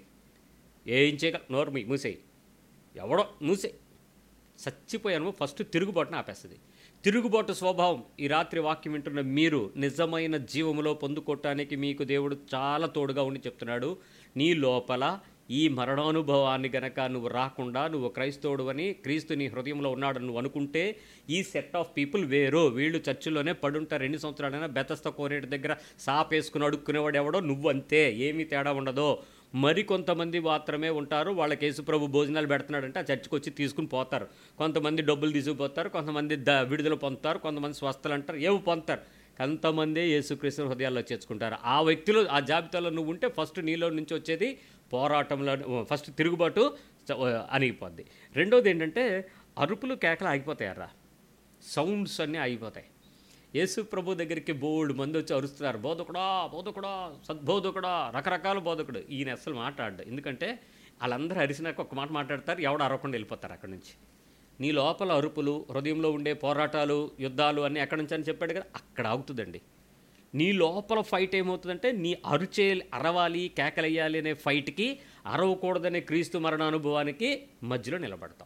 ఏం చేయగల నోరు మీ మూసేయి ఎవడో మూసేయి చచ్చిపోయాను ఫస్ట్ తిరుగుబాటును ఆపేస్తుంది తిరుగుబాటు స్వభావం ఈ రాత్రి వాక్యం వింటున్న మీరు నిజమైన జీవములో పొందుకోవటానికి మీకు దేవుడు చాలా తోడుగా ఉండి చెప్తున్నాడు నీ లోపల ఈ మరణానుభవాన్ని గనక నువ్వు రాకుండా నువ్వు క్రైస్తవుడు అని క్రీస్తు నీ హృదయంలో ఉన్నాడు నువ్వు అనుకుంటే ఈ సెట్ ఆఫ్ పీపుల్ వేరు వీళ్ళు చర్చిలోనే పడుంటారు ఎన్ని సంవత్సరాలైనా బెతస్త కోనేటి దగ్గర సాపేసుకుని అడుక్కునేవాడు ఎవడో నువ్వు అంతే ఏమీ తేడా ఉండదో మరి కొంతమంది మాత్రమే ఉంటారు వాళ్ళకి యేసుప్రభు భోజనాలు పెడుతున్నాడంటే ఆ చర్చికి వచ్చి తీసుకుని పోతారు కొంతమంది డబ్బులు తీసుకుపోతారు కొంతమంది ద విడుదల పొందుతారు కొంతమంది స్వస్థలు అంటారు ఏవి పొందుతారు కొంతమందే యేసుక్రీస్తు హృదయాల్లో చేర్చుకుంటారు ఆ వ్యక్తిలో ఆ జాబితాలో నువ్వు ఉంటే ఫస్ట్ నీలో నుంచి వచ్చేది పోరాటంలో ఫస్ట్ తిరుగుబాటు చ- అణిగిపోద్ది రెండోది ఏంటంటే అరుపులు కేకలు ఆగిపోతాయరా సౌండ్స్ అన్నీ ఆగిపోతాయి యేసు ప్రభు దగ్గరికి బోల్డ్ మంది వచ్చి అరుస్తున్నారు బోధకుడా బోధకుడా సద్బోధకుడా రకరకాల బోధకుడు ఈయన అసలు మాట్లాడు ఎందుకంటే వాళ్ళందరూ అరిసినాక ఒక మాట మాట్లాడతారు ఎవడు అరవకుండా వెళ్ళిపోతారు అక్కడి నుంచి నీ లోపల అరుపులు హృదయంలో ఉండే పోరాటాలు యుద్ధాలు అన్నీ ఎక్కడి నుంచి అని చెప్పాడు కదా అక్కడ ఆగుతుందండి నీ లోపల ఫైట్ ఏమవుతుందంటే నీ అరుచే అరవాలి కేకలయ్యాలి అనే ఫైట్కి అరవకూడదనే క్రీస్తు మరణానుభవానికి మధ్యలో నిలబడతాం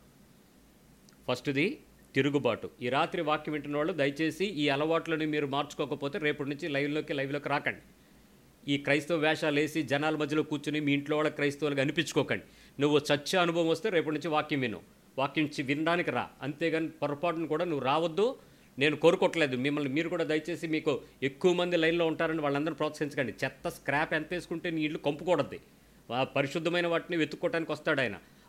ఫస్ట్ది తిరుగుబాటు ఈ రాత్రి వాక్యం వింటున్న వాళ్ళు దయచేసి ఈ అలవాట్లని మీరు మార్చుకోకపోతే రేపటి నుంచి లైవ్లోకి లైవ్లోకి రాకండి ఈ క్రైస్తవ వేషాలు వేసి జనాల మధ్యలో కూర్చుని మీ ఇంట్లో వాళ్ళ క్రైస్తవులుగా అనిపించుకోకండి నువ్వు చచ్చే అనుభవం వస్తే రేపటి నుంచి వాక్యం విను వాక్యం చి- వినడానికి రా అంతేగాని పొరపాటును కూడా నువ్వు రావద్దు నేను కోరుకోవట్లేదు మిమ్మల్ని మీరు కూడా దయచేసి మీకు ఎక్కువ మంది లైన్లో ఉంటారని వాళ్ళందరూ ప్రోత్సహించకండి చెత్త స్క్రాప్ ఎంత వేసుకుంటే నీ ఇల్లు కంపుకూడద్ది ఆ పరిశుద్ధమైన వాటిని వెతుక్కోవడానికి వస్తాడు ఆయన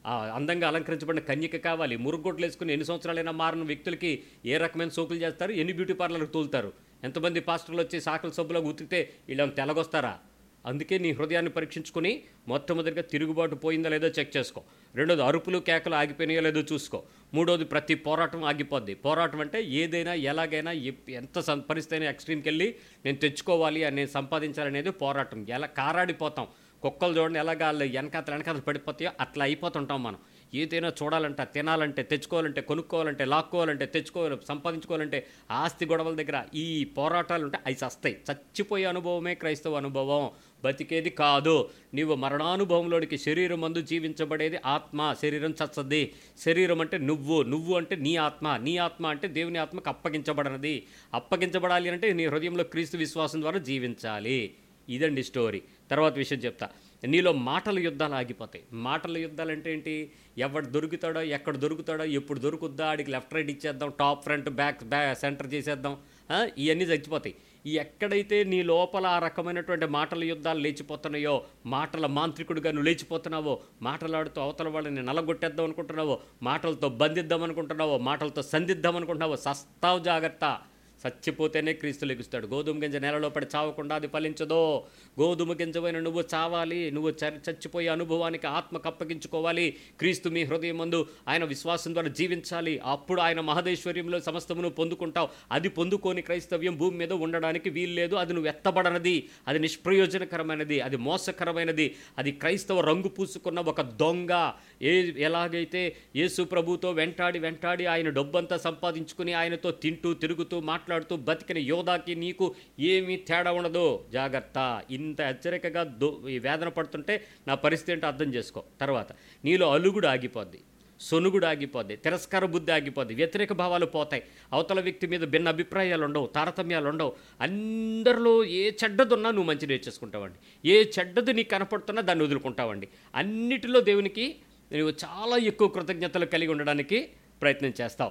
ఆ అందంగా అలంకరించబడిన కన్యక కావాలి మురుగుగొట్లు వేసుకుని ఎన్ని సంవత్సరాలైనా మారిన వ్యక్తులకి ఏ రకమైన సోకులు చేస్తారు ఎన్ని బ్యూటీ పార్లర్కి తోలుతారు ఎంతమంది పాస్టర్లు వచ్చి సాకల సబ్బులో ఉతికితే వీళ్ళని తెలగొస్తారా అందుకే నీ హృదయాన్ని పరీక్షించుకుని మొట్టమొదటిగా తిరుగుబాటు పోయిందా లేదో చెక్ చేసుకో రెండోది అరుపులు కేకలు ఆగిపోయినాయో లేదో చూసుకో మూడోది ప్రతి పోరాటం ఆగిపోద్ది పోరాటం అంటే ఏదైనా ఎలాగైనా ఎప్- ఎంత సం- పరిస్థితి అయినా ఎక్స్ట్రీమ్కి వెళ్ళి నేను తెచ్చుకోవాలి అని నేను సంపాదించాలనేది పోరాటం ఎలా కారాడిపోతాం కుక్కలు చూడండి ఎలాగ వాళ్ళు వెనకాతలు వెనకాతలు పడిపోతాయో అట్లా అయిపోతుంటాం మనం ఏదైనా చూడాలంటే తినాలంటే తెచ్చుకోవాలంటే కొనుక్కోవాలంటే లాక్కోవాలంటే తెచ్చుకోవాలి సంపాదించుకోవాలంటే ఆస్తి గొడవల దగ్గర ఈ పోరాటాలు ఉంటే అవి చస్తాయి చచ్చిపోయే అనుభవమే క్రైస్తవ అనుభవం బతికేది కాదు నీవు మరణానుభవంలోనికి శరీరం మందు జీవించబడేది ఆత్మ శరీరం చచ్చది శరీరం అంటే నువ్వు నువ్వు అంటే నీ ఆత్మ నీ ఆత్మ అంటే దేవుని ఆత్మకు అప్పగించబడనది అప్పగించబడాలి అంటే నీ హృదయంలో క్రీస్తు విశ్వాసం ద్వారా జీవించాలి ఇదండి స్టోరీ తర్వాత విషయం చెప్తా నీలో మాటల యుద్ధాలు ఆగిపోతాయి మాటల యుద్ధాలు అంటే ఏంటి ఎవడు దొరుకుతాడో ఎక్కడ దొరుకుతాడో ఎప్పుడు దొరుకుద్దా ఆడికి లెఫ్ట్ రైట్ ఇచ్చేద్దాం టాప్ ఫ్రంట్ బ్యాక్ బ్యా సెంటర్ చేసేద్దాం ఆ, ఇవన్నీ చచ్చిపోతాయి ఈ ఎక్కడైతే నీ లోపల ఆ రకమైనటువంటి మాటల యుద్ధాలు లేచిపోతున్నాయో మాటల మాంత్రికుడిగా నువ్వు లేచిపోతున్నావో మాటలాడుతూ అవతల వాళ్ళని నలగొట్టేద్దాం అనుకుంటున్నావో మాటలతో బంధిద్దాం అనుకుంటున్నావో మాటలతో సంధిద్దాం అనుకుంటున్నావో సస్తావు జాగ్రత్త చచ్చిపోతేనే క్రీస్తు లెగుస్తాడు గోధుమ గింజ నేలలో పడి చావకుండా అది ఫలించదో గోధుమ గింజమైన నువ్వు చావాలి నువ్వు చ- చచ్చిపోయే అనుభవానికి ఆత్మకు అప్పగించుకోవాలి క్రీస్తు మీ హృదయం మందు ఆయన విశ్వాసం ద్వారా జీవించాలి అప్పుడు ఆయన మహదేశ్వర్యంలో సమస్తమును పొందుకుంటావు అది పొందుకోని క్రైస్తవ్యం భూమి మీద ఉండడానికి వీల్లేదు అది నువ్వు ఎత్తబడనది అది నిష్ప్రయోజనకరమైనది అది మోసకరమైనది అది క్రైస్తవ రంగు పూసుకున్న ఒక దొంగ ఏ ఎలాగైతే యేసు ప్రభుతో వెంటాడి వెంటాడి ఆయన డబ్బంతా సంపాదించుకుని ఆయనతో తింటూ తిరుగుతూ మాట్లాడుతూ బతికిన యోధాకి నీకు ఏమీ తేడా ఉండదు జాగ్రత్త ఇంత హెచ్చరికగా దో ఈ వేదన పడుతుంటే నా పరిస్థితి ఏంటో అర్థం చేసుకో తర్వాత నీలో అలుగుడు ఆగిపోద్ది సొనుగుడు ఆగిపోద్ది తిరస్కార బుద్ధి ఆగిపోద్ది వ్యతిరేక భావాలు పోతాయి అవతల వ్యక్తి మీద భిన్న అభిప్రాయాలు ఉండవు తారతమ్యాలు ఉండవు అందరిలో ఏ చెడ్డదున్నా నువ్వు మంచి నేర్చేసుకుంటావండి ఏ చెడ్డది నీకు కనపడుతున్నా దాన్ని వదులుకుంటావండి అన్నిటిలో దేవునికి నువ్వు చాలా ఎక్కువ కృతజ్ఞతలు కలిగి ఉండడానికి ప్రయత్నం చేస్తావు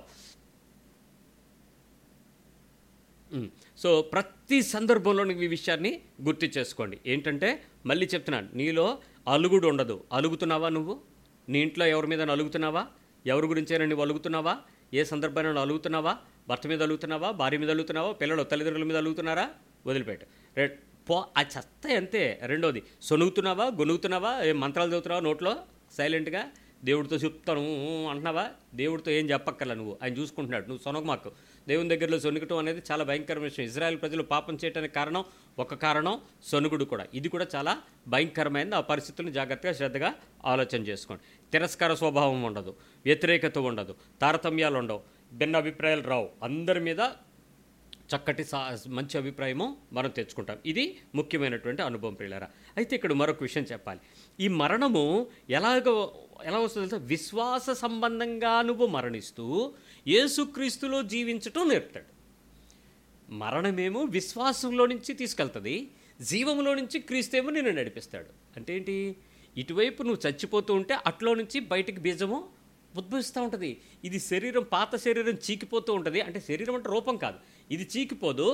ఉమ్. సో ప్రతి సందర్భంలో నువ్వు ఈ విషయాన్ని గుర్తు చేసుకోండి ఏంటంటే మళ్ళీ చెప్తున్నాను నీలో అలుగుడు ఉండదు అలుగుతున్నావా నువ్వు నీ ఇంట్లో ఎవరి మీద అలుగుతున్నావా ఎవరి గురించైనా నువ్వు అలుగుతున్నావా ఏ సందర్భంలో నువ్వు అలుగుతున్నావా భర్త మీద అలుగుతున్నావా భార్య మీద అలుగుతున్నావా పిల్లలు తల్లిదండ్రుల మీద అలుగుతున్నారా వదిలిపెట్టు రె పో ఆ చెత్త అంతే రెండోది సొనుగుతున్నావా గొనుగుతున్నావా ఏ మంత్రాలు చదువుతున్నావా నోట్లో సైలెంట్గా దేవుడితో చెప్తాను అంటున్నావా దేవుడితో ఏం చెప్పక్కర్లా నువ్వు ఆయన చూసుకుంటున్నాడు నువ్వు సొనగమాకు దేవుని దగ్గరలో సొనుగటం అనేది చాలా భయంకరమైన విషయం ఇజ్రాయెల్ ప్రజలు పాపం చేయడానికి కారణం ఒక కారణం సొనుగుడు కూడా ఇది కూడా చాలా భయంకరమైనది ఆ పరిస్థితులను జాగ్రత్తగా శ్రద్ధగా ఆలోచన చేసుకోండి తిరస్కార స్వభావం ఉండదు వ్యతిరేకత ఉండదు తారతమ్యాలు ఉండవు భిన్న అభిప్రాయాలు రావు అందరి మీద చక్కటి సా మంచి అభిప్రాయము మనం తెచ్చుకుంటాం ఇది ముఖ్యమైనటువంటి అనుభవం ప్రియులరా అయితే ఇక్కడ మరొక విషయం చెప్పాలి ఈ మరణము ఎలాగ ఎలా వస్తుందో తెలుసా విశ్వాస సంబంధంగా నువ్వు మరణిస్తూ యేసుక్రీస్తులో జీవించటం నేర్పుతాడు మరణమేమో విశ్వాసంలో నుంచి తీసుకెళ్తుంది జీవంలో నుంచి క్రీస్తేమో నిన్ను నడిపిస్తాడు అంటే ఏంటి ఇటువైపు నువ్వు చచ్చిపోతూ ఉంటే అట్లో నుంచి బయటికి బీజము ఉద్భవిస్తూ ఉంటుంది ఇది శరీరం పాత శరీరం చీకిపోతూ ఉంటుంది అంటే శరీరం అంటే రూపం కాదు ఇది చీకిపోదు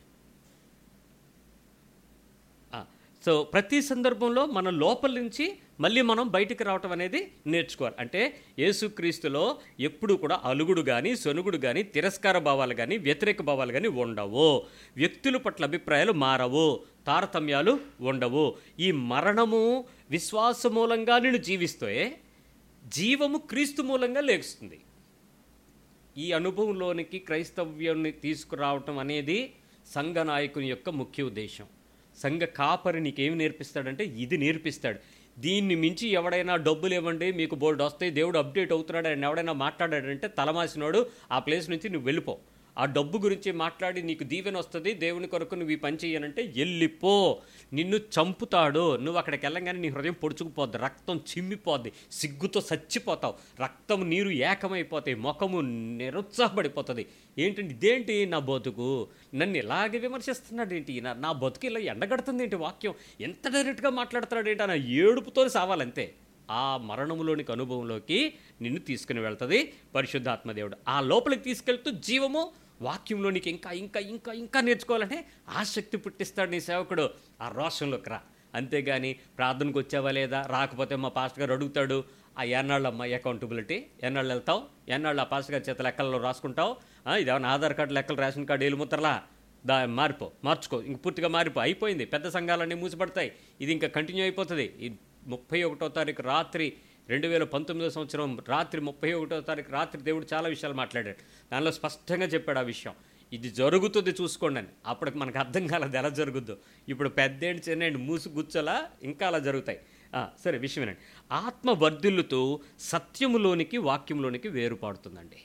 ఆ, సో ప్రతి సందర్భంలో మన లోపల నుంచి మళ్ళీ మనం బయటికి రావటం అనేది నేర్చుకోవాలి అంటే యేసుక్రీస్తులో ఎప్పుడు కూడా అలుగుడు కానీ సొనుగుడు కానీ తిరస్కార భావాలు కానీ వ్యతిరేక భావాలు కానీ ఉండవు వ్యక్తుల పట్ల అభిప్రాయాలు మారవు తారతమ్యాలు ఉండవు ఈ మరణము విశ్వాస మూలంగా నేను జీవిస్తే జీవము క్రీస్తు మూలంగా లేస్తుంది ఈ అనుభవంలోనికి క్రైస్తవ్యాన్ని తీసుకురావటం అనేది సంఘ నాయకుని యొక్క ముఖ్య ఉద్దేశం సంఘ కాపరి నీకేమి నేర్పిస్తాడంటే ఇది నేర్పిస్తాడు దీన్ని మించి ఎవడైనా డబ్బులు ఇవ్వండి మీకు బోల్డ్ వస్తాయి దేవుడు అప్డేట్ అవుతున్నాడు అని ఎవడైనా మాట్లాడాడంటే తలమాసినోడు ఆ ప్లేస్ నుంచి నువ్వు వెళ్ళిపో ఆ డబ్బు గురించి మాట్లాడి నీకు దీవెన వస్తుంది దేవుని కొరకు నువ్వు ఈ పని చేయనంటే వెళ్ళిపో నిన్ను చంపుతాడు నువ్వు అక్కడికి వెళ్ళంగానే నీ హృదయం పొడుచుకుపోద్ది రక్తం చిమ్మిపోద్ది సిగ్గుతో చచ్చిపోతావు రక్తం నీరు ఏకమైపోతాయి ముఖము నిరుత్సాహపడిపోతుంది ఏంటంటే ఇదేంటి నా బతుకు నన్ను ఇలాగే విమర్శిస్తున్నాడు ఏంటి నా నా బతుకు ఇలా ఎండగడుతుంది ఏంటి వాక్యం ఎంత డైరెక్ట్గా మాట్లాడుతున్నాడు ఏంటి నా ఏడుపుతో సావాలంతే ఆ మరణములోనికి అనుభవంలోకి నిన్ను తీసుకుని వెళ్తుంది పరిశుద్ధాత్మదేవుడు ఆ లోపలికి తీసుకెళ్తూ జీవము వాక్యంలోనికి ఇంకా ఇంకా ఇంకా ఇంకా నేర్చుకోవాలంటే ఆసక్తి పుట్టిస్తాడు నీ సేవకుడు ఆ రోషంలోకి రా అంతేగాని ప్రార్థనకు వచ్చావా లేదా రాకపోతే మా పాస్టర్ గారు అడుగుతాడు ఆ ఎన్నాళ్ళమ్మ అకౌంటబిలిటీ ఎన్నాళ్ళు వెళ్తావు ఎన్నాళ్ళు ఆ పాస్ గారి చేత లెక్కల్లో రాసుకుంటావు ఆ, ఇదేమన్నా ఆధార్ కార్డు లెక్కలు రేషన్ కార్డు ఏలు ముత్తరలా దా మారిపో మార్చుకో ఇంక పూర్తిగా మారిపో అయిపోయింది పెద్ద సంఘాలన్నీ మూసిపడతాయి ఇది ఇంకా కంటిన్యూ అయిపోతుంది ఈ ముప్పై ఒకటో తారీఖు రాత్రి రెండు వేల పంతొమ్మిదో సంవత్సరం రాత్రి ముప్పై ఒకటో తారీఖు రాత్రి దేవుడు చాలా విషయాలు మాట్లాడాడు దానిలో స్పష్టంగా చెప్పాడు ఆ విషయం ఇది జరుగుతుంది చూసుకోండి అని అప్పటికి మనకు అర్థం కాలేదు ఎలా జరుగుద్దో ఇప్పుడు పెద్దేంటి చిన్నేంటి మూసు గుచ్చలా ఇంకా అలా జరుగుతాయి ఆ, సరే విషయం వినండి ఆత్మ వర్ధిల్లుతూ సత్యములోనికి వాక్యంలోనికి వేరుపాడుతుందండి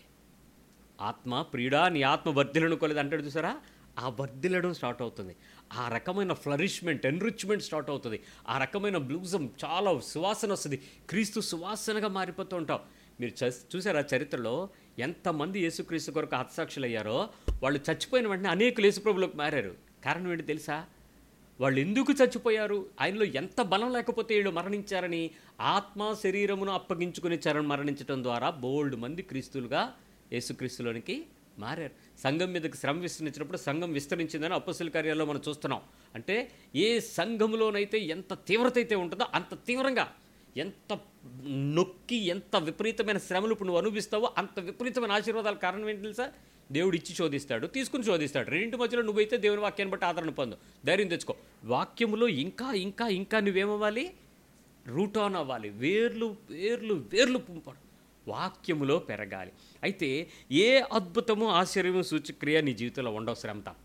ఆత్మ ప్రియుడా నీ ఆత్మ వర్ధిలను కొలేదు అంటాడు చూసారా ఆ వర్ధిల్లడం స్టార్ట్ అవుతుంది ఆ రకమైన ఫ్లరిష్మెంట్ ఎన్రిచ్మెంట్ స్టార్ట్ అవుతుంది ఆ రకమైన బ్లూజం చాలా సువాసన వస్తుంది క్రీస్తు సువాసనగా మారిపోతూ ఉంటాం మీరు చ- చూసారా చరిత్రలో ఎంతమంది యేసుక్రీస్తు కొరకు హతసాక్షులు అయ్యారో వాళ్ళు చచ్చిపోయిన వెంటనే అనేకులు యేసుప్రభులోకి మారారు కారణం ఏంటి తెలుసా వాళ్ళు ఎందుకు చచ్చిపోయారు ఆయనలో ఎంత బలం లేకపోతే వీళ్ళు మరణించారని ఆత్మ శరీరమును అప్పగించుకుని చరణ్ మరణించడం ద్వారా బోల్డ్ మంది క్రీస్తులుగా యేసుక్రీస్తులోనికి మారారు సంఘం మీదకి శ్రమ విస్తరించినప్పుడు సంఘం విస్తరించిందని అప్పసుల కార్యాల్లో మనం చూస్తున్నాం అంటే ఏ సంఘంలోనైతే ఎంత తీవ్రత అయితే ఉంటుందో అంత తీవ్రంగా ఎంత నొక్కి ఎంత విపరీతమైన శ్రమలు ఇప్పుడు నువ్వు అనుభవిస్తావో అంత విపరీతమైన ఆశీర్వాదాల కారణం ఏంటి తెలుసా దేవుడు ఇచ్చి శోధిస్తాడు తీసుకుని శోధిస్తాడు రెండింటి మధ్యలో నువ్వైతే దేవుని వాక్యాన్ని బట్టి ఆదరణ పొందు ధైర్యం తెచ్చుకో వాక్యములో ఇంకా ఇంకా ఇంకా నువ్వేమవ్వాలి రూట్ ఆన్ అవ్వాలి వేర్లు వేర్లు వేర్లు పుంపడు వాక్యములో పెరగాలి అయితే ఏ అద్భుతము ఆశ్చర్యము సూచక్రియ నీ జీవితంలో ఉండవు శ్రమ తప్ప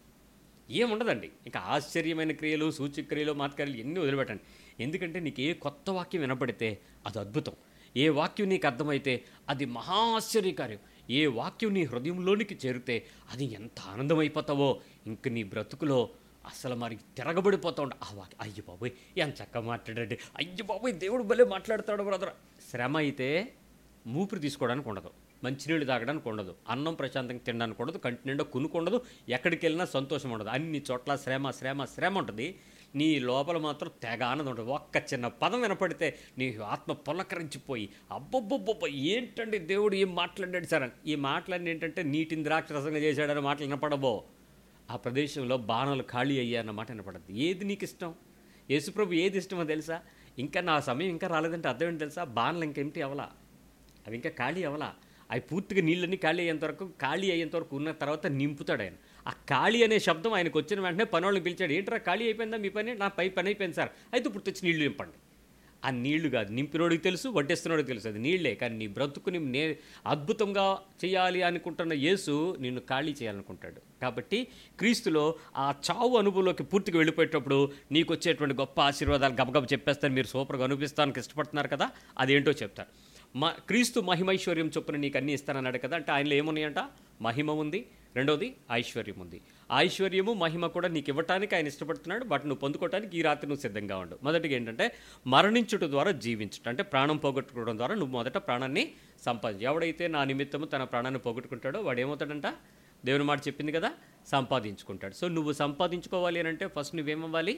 ఏముండదండి ఇంకా ఆశ్చర్యమైన క్రియలు సూచక్రియలు మాత్కార్యాలు ఎన్ని వదిలిపెట్టండి ఎందుకంటే నీకు ఏ కొత్త వాక్యం వినపడితే అది అద్భుతం ఏ వాక్యం నీకు అర్థమైతే అది మహా ఆశ్చర్యకార్యం ఏ వాక్యం నీ హృదయంలోనికి చేరితే అది ఎంత ఆనందమైపోతావో ఇంక నీ బ్రతుకులో అసలు మరి తిరగబడిపోతా ఉండ ఆ వాక్యం అయ్య బాబోయ్ ఎంత చక్కగా మాట్లాడండి అయ్య బాబోయ్ దేవుడు భలే మాట్లాడతాడు బ్రదర్ శ్రమ అయితే మూపిరి తీసుకోవడానికి ఉండదు మంచినీళ్ళు తాగడానికి ఉండదు అన్నం ప్రశాంతంగా తినడానికి ఉండదు కంటి నిండా కునుకు ఉండదు ఎక్కడికి వెళ్ళినా సంతోషం ఉండదు అన్ని చోట్ల శ్రమ శ్రమ శ్రమ ఉంటుంది నీ లోపల మాత్రం తెగ ఆనందం ఉంటుంది ఒక్క చిన్న పదం వినపడితే నీ ఆత్మ పొలకరించిపోయి అబ్బబ్బబ్బబ్బ ఏంటండి దేవుడు ఏం మాట్లాడాడు సార్ అని ఈ మాటలన్నీ ఏంటంటే నీటిని ద్రాక్షరసంగా చేశాడని మాటలు వినపడబో ఆ ప్రదేశంలో బాణాలు ఖాళీ అయ్యాయన్న మాట వినపడద్దు ఏది నీకు ఇష్టం యేసుప్రభు ఏది ఇష్టమో తెలుసా ఇంకా నా సమయం ఇంకా రాలేదంటే అర్థం ఏంటి తెలుసా బాణలు ఇంకేమిటి అవలా అవి ఇంకా ఖాళీ అవలా అవి పూర్తిగా నీళ్ళన్నీ ఖాళీ అయ్యేంత వరకు ఖాళీ అయ్యేంత వరకు ఉన్న తర్వాత నింపుతాడు ఆయన ఆ ఖాళీ అనే శబ్దం ఆయనకు వచ్చిన వెంటనే పనోళ్ళని పిలిచాడు ఏంట్రా ఖాళీ అయిపోయిందా మీ పని నా పై పని అయిపోయింది సార్ అయితే ఇప్పుడు తెచ్చి నీళ్లు నింపండి ఆ నీళ్లు కాదు నింపినోడికి తెలుసు వడ్డేస్తున్నోడికి తెలుసు అది నీళ్లే కానీ నీ బ్రతుకుని నే అద్భుతంగా చేయాలి అనుకుంటున్న యేసు నిన్ను ఖాళీ చేయాలనుకుంటాడు కాబట్టి క్రీస్తులో ఆ చావు అనుభవంలోకి పూర్తిగా వెళ్ళిపోయేటప్పుడు నీకు వచ్చేటువంటి గొప్ప ఆశీర్వాదాలు గబగబ చెప్పేస్తాను మీరు సూపర్గా అనుభవిస్తానికి ఇష్టపడుతున్నారు కదా అదేంటో చెప్తారు మా క్రీస్తు మహిమైశ్వర్యం చొప్పున నీకు అన్నీ ఇస్తానన్నాడు కదా అంటే ఆయనలో ఏమున్నాయంట మహిమ ఉంది రెండోది ఐశ్వర్యం ఉంది ఐశ్వర్యము మహిమ కూడా నీకు ఇవ్వటానికి ఆయన ఇష్టపడుతున్నాడు బట్ నువ్వు పొందుకోవటానికి ఈ రాత్రి నువ్వు సిద్ధంగా ఉండు మొదటిగా ఏంటంటే మరణించుట ద్వారా జీవించుట అంటే ప్రాణం పోగొట్టుకోవడం ద్వారా నువ్వు మొదట ప్రాణాన్ని సంపాదించు ఎవడైతే నా నిమిత్తము తన ప్రాణాన్ని పోగొట్టుకుంటాడో వాడు ఏమవుతాడంట దేవుని మాట చెప్పింది కదా సంపాదించుకుంటాడు సో నువ్వు సంపాదించుకోవాలి అని అంటే ఫస్ట్ నువ్వేమవ్వాలి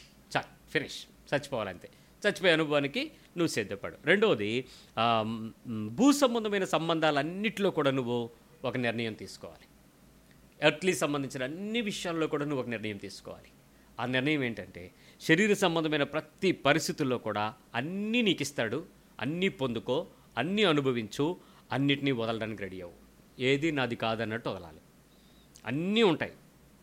చ ఫినిష్ చచ్చిపోవాలంతే చచ్చిపోయే అనుభవానికి నువ్వు సిద్ధపడు రెండవది ఆ, మ్, భూ సంబంధమైన సంబంధాలన్నిటిలో కూడా నువ్వు ఒక నిర్ణయం తీసుకోవాలి ఎర్త్లీ సంబంధించిన అన్ని విషయాల్లో కూడా నువ్వు ఒక నిర్ణయం తీసుకోవాలి ఆ నిర్ణయం ఏంటంటే శరీర సంబంధమైన ప్రతి పరిస్థితుల్లో కూడా అన్నీ నీకు ఇస్తాడు అన్నీ పొందుకో అన్నీ అనుభవించు అన్నిటినీ వదలడానికి రెడీ అవ్వు ఏది నాది కాదన్నట్టు వదలాలి అన్నీ ఉంటాయి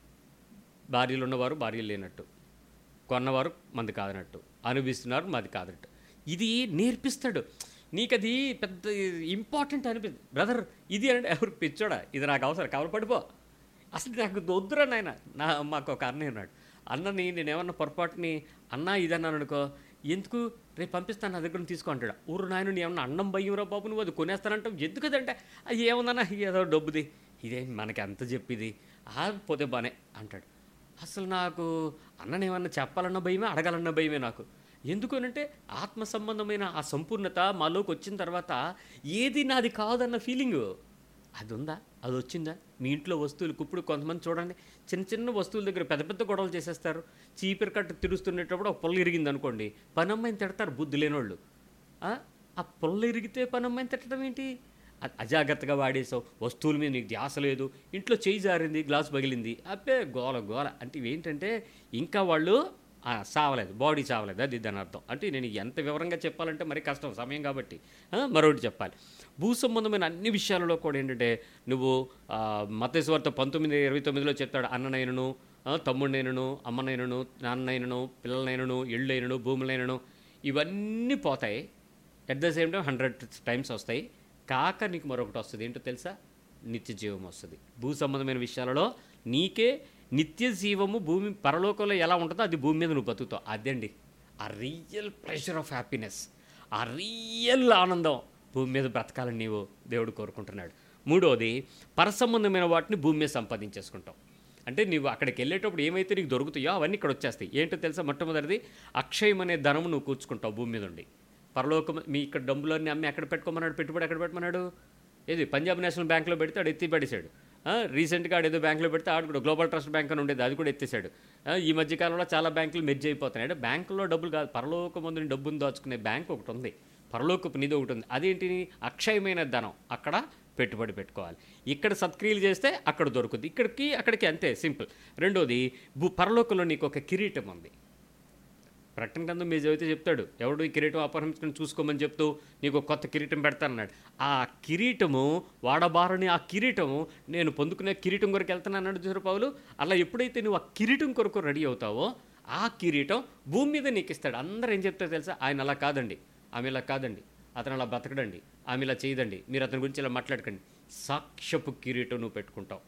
భార్యలు ఉన్నవారు భార్యలు లేనట్టు కొన్నవారు మంది కాదనట్టు అనుభవిస్తున్నారు మాది కాదనట్టు ఇది నేర్పిస్తాడు నీకు అది పెద్ద ఇంపార్టెంట్ అనిపిస్తుంది బ్రదర్ ఇది అంటే ఎవరు పిచ్చోడా ఇది నాకు అవసరం కవర్ పడిపో అసలు నాకు వద్దురా నాయన నా మాకు ఒక అన్నయ్య ఉన్నాడు అన్నని నేను ఏమన్నా పొరపాటుని అన్నా ఇదన్నాను అనుకో ఎందుకు రేపు పంపిస్తాను నా దగ్గర నుంచి తీసుకో అంటాడు ఊరు నాయన నీ ఏమన్నా అన్నం భయ్యంరా బాబు నువ్వు అది కొనేస్తానంటావు ఎందుకు అదంటే అది ఏముందన్నా ఏదో డబ్బుది ఇదే మనకి ఎంత చెప్పిది ఆ పోతే బానే అంటాడు అసలు నాకు అన్ననేమన్నా చెప్పాలన్న భయమే అడగాలన్న భయమే నాకు ఎందుకనంటే ఆత్మ సంబంధమైన ఆ సంపూర్ణత మాలోకి వచ్చిన తర్వాత ఏది నాది కాదన్న ఫీలింగ్ అది ఉందా అది వచ్చిందా మీ ఇంట్లో వస్తువులు ఇప్పుడు కొంతమంది చూడండి చిన్న చిన్న వస్తువుల దగ్గర పెద్ద పెద్ద గొడవలు చేసేస్తారు చీపిరి కట్ట తిరుస్తున్నప్పుడు ఒక పొల్ల ఇరిగింది అనుకోండి పని అమ్మాయిని తిడతారు బుద్ధి లేనోళ్ళు ఆ ఆ పొల్ల ఇరిగితే పని అమ్మాయిని తిట్టడం ఏంటి అ- అజాగ్రత్తగా వాడేసావు వస్తువుల మీద నీకు ధ్యాస లేదు ఇంట్లో చేయి జారింది గ్లాస్ పగిలింది అబ్బే గోల గోల అంటే ఇవేంటంటే ఇంకా వాళ్ళు ఆ, చావలేదు బాడీ చావలేదు అది దాని అర్థం అంటే నేను ఎంత వివరంగా చెప్పాలంటే మరి కష్టం సమయం కాబట్టి ఆ, మరొకటి చెప్పాలి భూ సంబంధమైన అన్ని విషయాలలో కూడా ఏంటంటే నువ్వు మతేశ్వార్త పంతొమ్మిది ఇరవై తొమ్మిదిలో చెప్తాడు అన్ననైనను ఆ, తమ్ముడినైనను అమ్మనైనను నాన్ననైనను పిల్లలనైనను ఇళ్ళైనను భూములైనను ఇవన్నీ పోతాయి at the same time hundred times వస్తాయి కాక నీకు మరొకటి వస్తుంది ఏంటో తెలుసా నిత్య జీవం వస్తుంది భూ సంబంధమైన విషయాలలో నీకే నిత్య జీవము భూమి పరలోకంలో ఎలా ఉంటుందో అది భూమి మీద నువ్వు బతుకుతావు అదండి ఆ రియల్ ప్రెషర్ ఆఫ్ హ్యాపీనెస్ ఆ రియల్ ఆనందం భూమి మీద బ్రతకాలని నీవు దేవుడు కోరుకుంటున్నాడు మూడోది పరసంబంధమైన వాటిని భూమి మీద సంపాదించేసుకుంటావు అంటే నీవు అక్కడికి వెళ్ళేటప్పుడు ఏమైతే నీకు దొరుకుతాయో అవన్నీ ఇక్కడ వచ్చేస్తాయి ఏంటో తెలుసా మొట్టమొదటిది అక్షయం అనే ధనము నువ్వు కూర్చుకుంటావు భూమి మీద ఉండి పరలోకం మీ ఇక్కడ డబ్బులన్నీ అమ్మి ఎక్కడ పెట్టుకోమన్నాడు పెట్టుబడి ఎక్కడ పెట్టమన్నాడు ఏది పంజాబ్ నేషనల్ బ్యాంక్లో పెడితే ఆడు ఎత్తి పడేశాడు ఆ, రీసెంట్గా ఆడు ఏదో బ్యాంక్లో పెడితే ఆడు కూడా గ్లోబల్ ట్రస్ట్ బ్యాంక్ అని ఉండేది అది కూడా ఎత్తేసాడు ఆ, ఈ మధ్య కాలంలో చాలా బ్యాంకులు మెర్జ్ అయిపోతున్నాయి అంటే బ్యాంకులో డబ్బులు కాదు పరలోక ముందు డబ్బును దాచుకునే బ్యాంక్ ఒకటి ఉంది పరలోకపు నిధి ఒకటి ఉంది అదేంటి అక్షయమైన ధనం అక్కడ పెట్టుబడి పెట్టుకోవాలి ఇక్కడ సత్క్రియలు చేస్తే అక్కడ దొరుకుతుంది ఇక్కడికి అక్కడికి అంతే సింపుల్ రెండోది భూ పరలోకంలో నీకు ఒక కిరీటం ఉంది ప్రకటన గ్రంథం మీరు చదివితే చెప్తాడు ఎవడు ఈ కిరీటం అపహరించుకుని చూసుకోమని చెప్తూ నీకు ఒక కొత్త కిరీటం పెడతానన్నాడు ఆ కిరీటము వాడబారని ఆ కిరీటము నేను పొందుకునే కిరీటం కొరకు వెళ్తున్నాను చూసారు పౌలు అలా ఎప్పుడైతే నువ్వు ఆ కిరీటం కొరకు రెడీ అవుతావో ఆ కిరీటం భూమి మీద నీకు ఇస్తాడు అందరూ ఏం చెప్తారు తెలుసా ఆయన అలా కాదండి ఆమె ఇలా కాదండి అతను అలా బతకడండి ఆమె ఇలా చేయదండి మీరు అతని గురించి ఇలా మాట్లాడకండి సాక్ష్యపు కిరీటం నువ్వు పెట్టుకుంటావు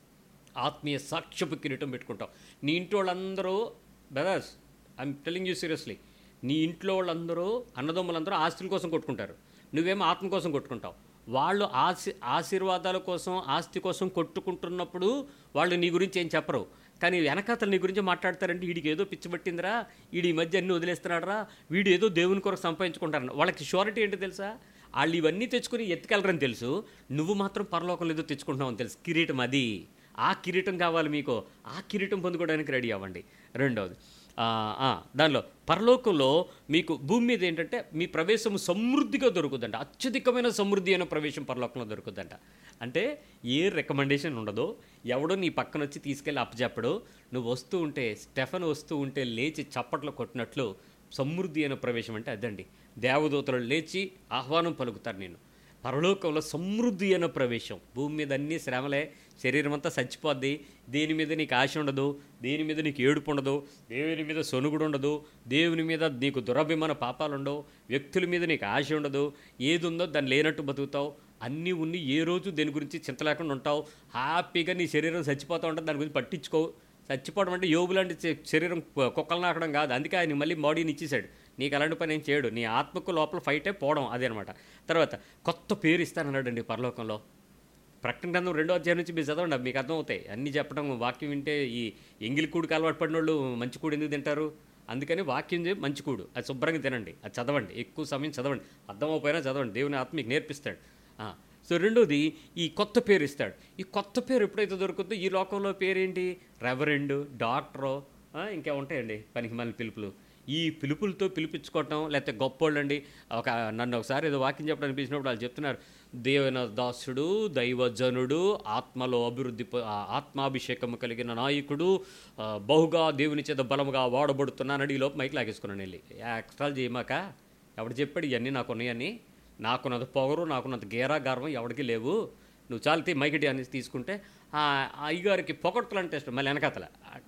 ఆత్మీయ సాక్ష్యపు కిరీటం పెట్టుకుంటావు నీ ఇంట్లో వాళ్ళందరూ brothers I'm telling you seriously నీ ఇంట్లో వాళ్ళందరూ అన్నదమ్ములందరూ ఆస్తుల కోసం కొట్టుకుంటారు నువ్వేమో ఆత్మ కోసం కొట్టుకుంటావు వాళ్ళు ఆశీ ఆశీర్వాదాల కోసం ఆస్తి కోసం కొట్టుకుంటున్నప్పుడు వాళ్ళు నీ గురించి ఏం చెప్పరు కానీ వెనకాతలు నీ గురించి మాట్లాడతారంటే వీడికి ఏదో పిచ్చి పట్టిందిరా వీడి ఈ మధ్య అన్ని వదిలేస్తున్నాడరా వీడు ఏదో దేవుని కొరకు సంపాదించుకుంటారు వాళ్ళకి షూరిటీ ఏంటో తెలుసా వాళ్ళు ఇవన్నీ తెచ్చుకుని ఎత్తుకెళ్ళరని తెలుసు నువ్వు మాత్రం పరలోకంలో ఏదో తెచ్చుకుంటున్నావు అని తెలుసు కిరీటం అది ఆ కిరీటం కావాలి మీకు ఆ కిరీటం పొందుకోవడానికి రెడీ అవ్వండి రెండవది ఆ, ఆ, దానిలో పరలోకంలో మీకు భూమి మీద ఏంటంటే మీ ప్రవేశం సమృద్ధిగా దొరుకుతుందంట అత్యధికమైన సమృద్ధి అయిన ప్రవేశం పరలోకంలో దొరుకుతుందంట అంటే ఏ రికమెండేషన్ ఉండదో ఎవడో నీ పక్కన వచ్చి తీసుకెళ్ళి అప్పచెప్పడు నువ్వు వస్తూ ఉంటే స్టెఫన్ వస్తూ ఉంటే లేచి చప్పట్లు కొట్టినట్లు సమృద్ధి అయిన ప్రవేశం అంటే అదండి దేవదూతలు లేచి ఆహ్వానం పలుకుతారు నేను పరలోకంలో సమృద్ధి అయిన ప్రవేశం భూమి మీద అన్ని శ్రమలే శరీరం అంతా చచ్చిపోద్ది దేని మీద నీకు ఆశ ఉండదు దేని మీద నీకు ఏడుపు ఉండదు దేవుని మీద సొనుగుడు ఉండదు దేవుని మీద నీకు దురభిమాన పాపాలు ఉండవు వ్యక్తుల మీద నీకు ఆశ ఉండదు ఏది ఉందో దాన్ని లేనట్టు బతుకుతావు అన్నీ ఉన్ని ఏ రోజు దేని గురించి చింత లేకుండా ఉంటావు హ్యాపీగా నీ శరీరం చచ్చిపోతూ ఉంటుంది దాని గురించి పట్టించుకో చచ్చిపోవడం అంటే యోగు లాంటి శ- శరీరం కు- కుక్కలు నాకడం కాదు అందుకే ఆయన మళ్ళీ బాడీని ఇచ్చేసాడు నీకు అలాంటి పని ఏం చేయడు నీ ఆత్మకు లోపల ఫైటే పోవడం అదే అనమాట తర్వాత కొత్త పేరు ఇస్తానన్నాడండి పరలోకంలో ప్రకటన గ్రంథం రెండో అధ్యాయం నుంచి మీరు చదవండి అవి మీకు అర్థమవుతాయి అన్ని చెప్పడం వాక్యం వింటే ఈ ఎంగిలి కూడికి అలవాటు పడిన వాళ్ళు మంచి కూడు ఎందుకు తింటారు అందుకని వాక్యం చే- మంచి కూడు అది శుభ్రంగా తినండి అది చదవండి ఎక్కువ సమయం చదవండి అర్థమైపోయినా చదవండి దేవుని ఆత్మ మీకు నేర్పిస్తాడు ఆ, సో రెండోది ఈ కొత్త పేరు ఇస్తాడు ఈ కొత్త పేరు ఎప్పుడైతే దొరుకుతుందో ఈ లోకంలో పేరేంటి రెవరెండు డాక్టరు ఆ, ఇంకా ఉంటాయండి పనికి మళ్ళీ పిలుపులు ఈ పిలుపులతో పిలిపించుకోవటం లేకపోతే గొప్పోళ్ళండి ఒక నన్ను ఒకసారి ఏదో వాక్యం చెప్పడానికి పిలిచినప్పుడు వాళ్ళు చెప్తున్నారు దేవుని దాసుడు దైవజనుడు ఆత్మలో అభివృద్ధి పొ- ఆ ఆత్మాభిషేకం కలిగిన నాయకుడు ఆ, బహుగా దేవుని చేత బలముగా వాడబడుతున్నానని ఈ లోపు మైక్ లాగేసుకున్నాను వెళ్ళి ఎక్స్ట్రాలు చేయమాక ఎవడు చెప్పాడు ఇవన్నీ నాకు ఉన్నాయని నాకున్నంత పొగరు నాకున్నంత గేరా గర్వం ఎవడికి లేవు నువ్వు చాలితే మైకిటి అనేసి తీసుకుంటే ఆ అయ్యగారికి పొగడ్తలు అంటే ఇష్టం మళ్ళీ వెనకాతల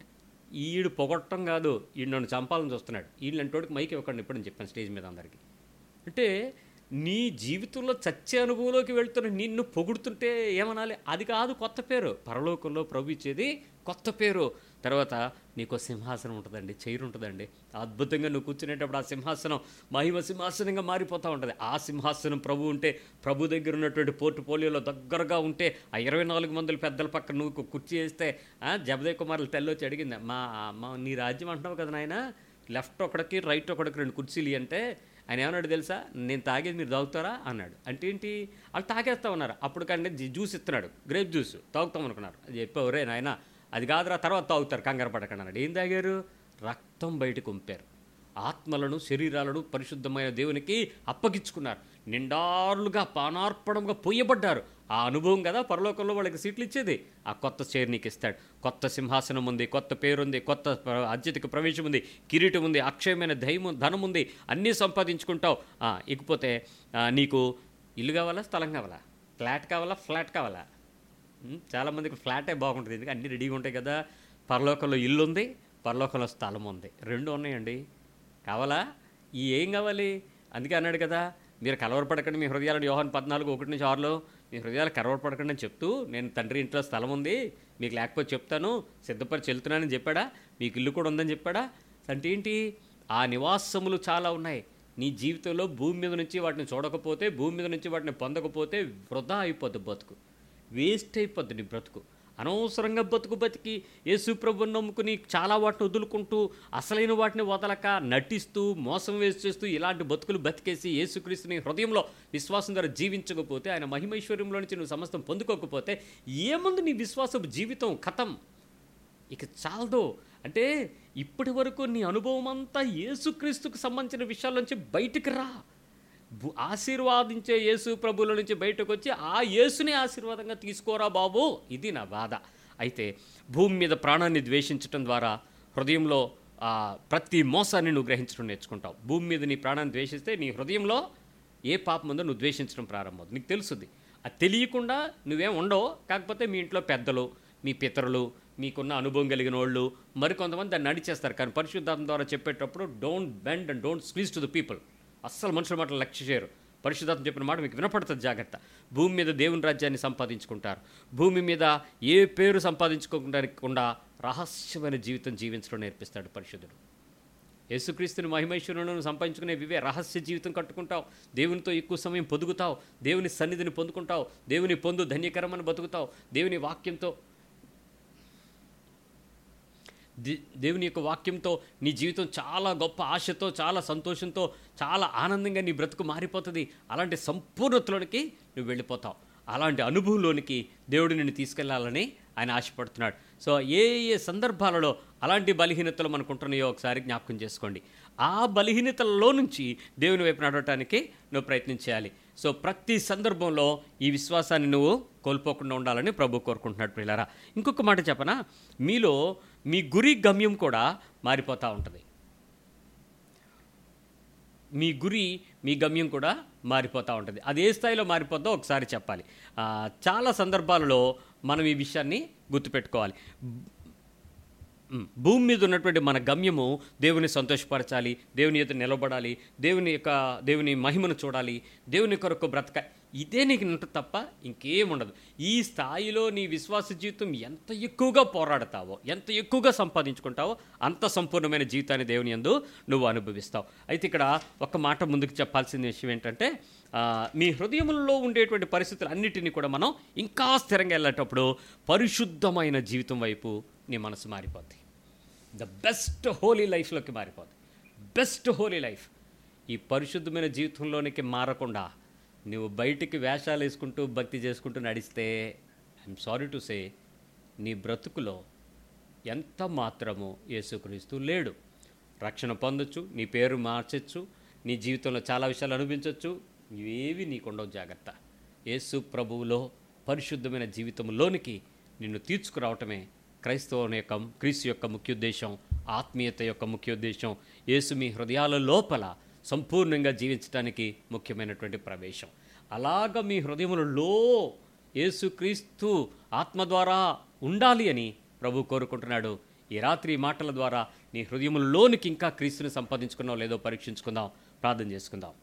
ఈడు పొగట్టం కాదు ఈడు నన్ను చంపాలని చూస్తున్నాడు వీళ్ళంటోడికి మైక్ ఇవ్వకండి ఇప్పుడు చెప్పాను స్టేజ్ మీద అందరికీ అంటే నీ జీవితంలో చచ్చే అనుభవంలోకి వెళ్తున్న నిన్ను పొగుడుతుంటే ఏమనాలి అది కాదు కొత్త పేరు పరలోకంలో ప్రభు ఇచ్చేది కొత్త పేరు తర్వాత నీకు సింహాసనం ఉంటుందండి చైర్ ఉంటుందండి అద్భుతంగా నువ్వు కూర్చునేటప్పుడు ఆ సింహాసనం మహిమ సింహాసనంగా మారిపోతూ ఉంటుంది ఆ సింహాసనం ప్రభు ఉంటే ప్రభు దగ్గర ఉన్నటువంటి పోర్టుపోలియోలో దగ్గరగా ఉంటే ఆ ఇరవై నాలుగు మందుల పెద్దల పక్కన నువ్వు కుర్చీ వేస్తే ఆ, జబదయ్ కుమార్లు తెల్లొచ్చి అడిగింది మా మా నీ రాజ్యం అంటున్నావు కదా నాయన లెఫ్ట్ ఒకడికి రైట్ ఒకడికి రెండు కుర్చీలు ఇయ్యి అంటే ఆయన ఏమన్నాడు తెలుసా నేను తాగేది మీరు తాగుతారా అన్నాడు అంటే ఏంటి వాళ్ళు తాగేస్తా ఉన్నారు అప్పుడు కానీ జ్యూస్ ఇస్తున్నాడు గ్రేప్ జ్యూస్ తాగుతాం అనుకున్నారు అది చెప్పావు రే నాయన అది కాదురా తర్వాత తాగుతారు కంగారు పడకండి అన్నాడు ఏం తాగారు రక్తం బయటకు ఉంపారు ఆత్మలను శరీరాలను పరిశుద్ధమైన దేవునికి అప్పగించుకున్నారు నిండారులుగా పానార్పణంగా పొయ్యబడ్డారు ఆ అనుభవం కదా పరలోకంలో వాళ్ళకి సీట్లు ఇచ్చేది ఆ కొత్త చైర్ నీకు ఇస్తాడు కొత్త సింహాసనం ఉంది కొత్త పేరుంది కొత్త ప్ర- అత్యధిక ప్రవేశం ఉంది కిరీటం ఉంది అక్షయమైన దైవం ధనం ఉంది అన్నీ సంపాదించుకుంటావు ఆ, ఇకపోతే ఆ, నీకు ఇల్లు కావాలా స్థలం కావాలా ఫ్లాట్ కావాలా ఫ్లాట్ కావాలా ఉమ్, చాలామందికి ఫ్లాటే బాగుంటుంది ఎందుకంటే అన్నీ రెడీగా ఉంటాయి కదా పరలోకంలో ఇల్లు ఉంది పరలోకంలో స్థలం ఉంది రెండు ఉన్నాయండి కావాలా ఈ ఏం కావాలి అందుకే అన్నాడు కదా మీరు కలవరపడకండి మీ హృదయాలను యోహాన్ పద్నాలుగు ఒకటి నుంచి ఆరులో మీ హృదయాలు కలవరపడకండి అని చెప్తూ నేను తండ్రి ఇంట్లో స్థలం ఉంది మీకు లేకపోతే చెప్తాను సిద్ధపరిచి వెళ్తున్నానని చెప్పాడా మీకు ఇల్లు కూడా ఉందని చెప్పాడా అంటే ఏంటి ఆ నివాసములు చాలా ఉన్నాయి నీ జీవితంలో భూమి మీద నుంచి వాటిని చూడకపోతే భూమి మీద నుంచి వాటిని పొందకపోతే వృధా అయిపోద్ది బతుకు వేస్ట్ అయిపోద్ది నీ బ్రతుకు అనవసరంగా బతుకు బతికి యేసు ప్రభుని నమ్ముకుని చాలా వాటిని వదులుకుంటూ అసలైన వాటిని వదలక నటిస్తూ మోసం వేసి చేస్తూ ఇలాంటి బతుకులు బతికేసి యేసుక్రీస్తుని హృదయంలో విశ్వాసం ద్వారా జీవించకపోతే ఆయన మహిమైశ్వర్యంలో నుంచి నువ్వు సమస్తం పొందుకోకపోతే ఏముంది నీ విశ్వాసపు జీవితం కథం ఇక చాలదు అంటే ఇప్పటి వరకు నీ అనుభవం అంతా యేసుక్రీస్తుకు సంబంధించిన విషయాల నుంచి బయటికి రా బు- ఆశీర్వాదించే యేసు ప్రభువుల నుంచి బయటకు వచ్చి ఆ యేసుని ఆశీర్వాదంగా తీసుకోరా బాబు ఇది నా బాధ అయితే భూమి మీద ప్రాణాన్ని ద్వేషించటం ద్వారా హృదయంలో ఆ, ప్రతి మోసాన్ని నువ్వు గ్రహించడం నేర్చుకుంటావు భూమి మీద నీ ప్రాణాన్ని ద్వేషిస్తే నీ హృదయంలో ఏ పాపం ఉందో నువ్వు ద్వేషించడం ప్రారంభమవుతుంది నీకు తెలుసుది అది తెలియకుండా నువ్వేం ఉండవు కాకపోతే మీ ఇంట్లో పెద్దలు మీ పితరులు మీకున్న అనుభవం కలిగిన వాళ్ళు మరికొంతమంది దాన్ని నడిచేస్తారు కానీ పరిశుద్ధాత్మ ద్వారా చెప్పేటప్పుడు don't bend and don't squeeze to the people అస్సలు మనుషుల మాటలు లక్ష్య చేయరు పరిశుద్ధాత్మ చెప్పిన మాట మీకు వినపడుతుంది జాగ్రత్త భూమి మీద దేవుని రాజ్యాన్ని సంపాదించుకుంటారు భూమి మీద ఏ పేరు సంపాదించుకోకుండా రహస్యమైన జీవితం జీవించడం నేర్పిస్తాడు పరిశుద్ధుడు యేసుక్రీస్తుని మహిమైశ్వరులను సంపాదించుకునే వివే రహస్య జీవితం కట్టుకుంటావు దేవునితో ఎక్కువ సమయం పొదుగుతావు దేవుని సన్నిధిని పొందుకుంటావు దేవుని పొందు ధన్యకరమని బతుకుతావు దేవుని వాక్యంతో ది- దేవుని యొక్క వాక్యంతో నీ జీవితం చాలా గొప్ప ఆశతో చాలా సంతోషంతో చాలా ఆనందంగా నీ బ్రతుకు మారిపోతుంది అలాంటి సంపూర్ణతలోనికి నువ్వు వెళ్ళిపోతావు అలాంటి అనుభవంలోనికి దేవుడు నిన్ను తీసుకెళ్లాలని ఆయన ఆశపడుతున్నాడు సో ఏ ఏ సందర్భాలలో అలాంటి బలహీనతలు మనకు ఉంటున్నాయో ఒకసారి జ్ఞాపకం చేసుకోండి ఆ బలహీనతలలో నుంచి దేవుని వైపు నడవటానికి నువ్వు ప్రయత్నం చేయాలి సో ప్రతి సందర్భంలో ఈ విశ్వాసాన్ని నువ్వు కోల్పోకుండా ఉండాలని ప్రభు కోరుకుంటున్నాడు పిల్లరా ఇంకొక మాట చెప్పనా మీలో మీ గురి గమ్యం కూడా మారిపోతూ ఉంటుంది మీ గురి మీ గమ్యం కూడా మారిపోతూ ఉంటుంది అది ఏ స్థాయిలో మారిపోద్దో ఒకసారి చెప్పాలి ఆ, చాలా సందర్భాలలో మనం ఈ విషయాన్ని గుర్తుపెట్టుకోవాలి ఉమ్, భూమి మీద ఉన్నటువంటి మన గమ్యము దేవుని సంతోషపరచాలి దేవుని ఎదురు నిలబడాలి దేవుని యొక్క దేవుని మహిమను చూడాలి దేవుని కొరకు బ్రతక ఇదే నీకు ఉంటుంది తప్ప ఇంకేం ఉండదు ఈ స్థాయిలో నీ విశ్వాస జీవితం ఎంత ఎక్కువగా పోరాడతావో ఎంత ఎక్కువగా సంపాదించుకుంటావో అంత సంపూర్ణమైన జీవితాన్ని దేవుని యందు నువ్వు అనుభవిస్తావు అయితే ఇక్కడ ఒక మాట ముందుకు చెప్పాల్సిన విషయం ఏంటంటే ఆ, మీ హృదయంలో ఉండేటువంటి పరిస్థితులు అన్నిటినీ కూడా మనం ఇంకా స్థిరంగా వెళ్ళేటప్పుడు పరిశుద్ధమైన జీవితం వైపు నీ మనసు మారిపోద్ది ద బెస్ట్ హోలీ లైఫ్లోకి మారిపోద్ది బెస్ట్ హోలీ లైఫ్ ఈ పరిశుద్ధమైన జీవితంలోనికి మారకుండా నువ్వు బయటికి వేషాలు వేసుకుంటూ భక్తి చేసుకుంటూ నడిస్తే ఐఎమ్ సారీ టు సే నీ బ్రతుకులో ఎంత మాత్రము యేసుక్రీస్తు లేడు రక్షణ పొందొచ్చు నీ పేరు మార్చొచ్చు నీ జీవితంలో చాలా విషయాలు అనుభవించవచ్చు ఇవేవి నీకుండవు జాగ్రత్త యేసు ప్రభువులో పరిశుద్ధమైన జీవితంలోనికి నిన్ను తీర్చుకురావటమే క్రైస్తవం యొక్క క్రీస్తు యొక్క ముఖ్య ఉద్దేశం ఆత్మీయత యొక్క ముఖ్య ఉద్దేశం యేసు మీ హృదయాల లోపల సంపూర్ణంగా జీవించడానికి ముఖ్యమైనటువంటి ప్రవేశం అలాగ మీ హృదయములలో యేసుక్రీస్తు ఆత్మ ద్వారా ఉండాలి అని ప్రభు కోరుకుంటున్నాడు ఈ రాత్రి ఈ మాటల ద్వారా నీ హృదయములోనికి ఇంకా క్రీస్తుని సంపాదించుకున్నావు లేదో పరీక్షించుకుందాం ప్రార్థన చేసుకుందాం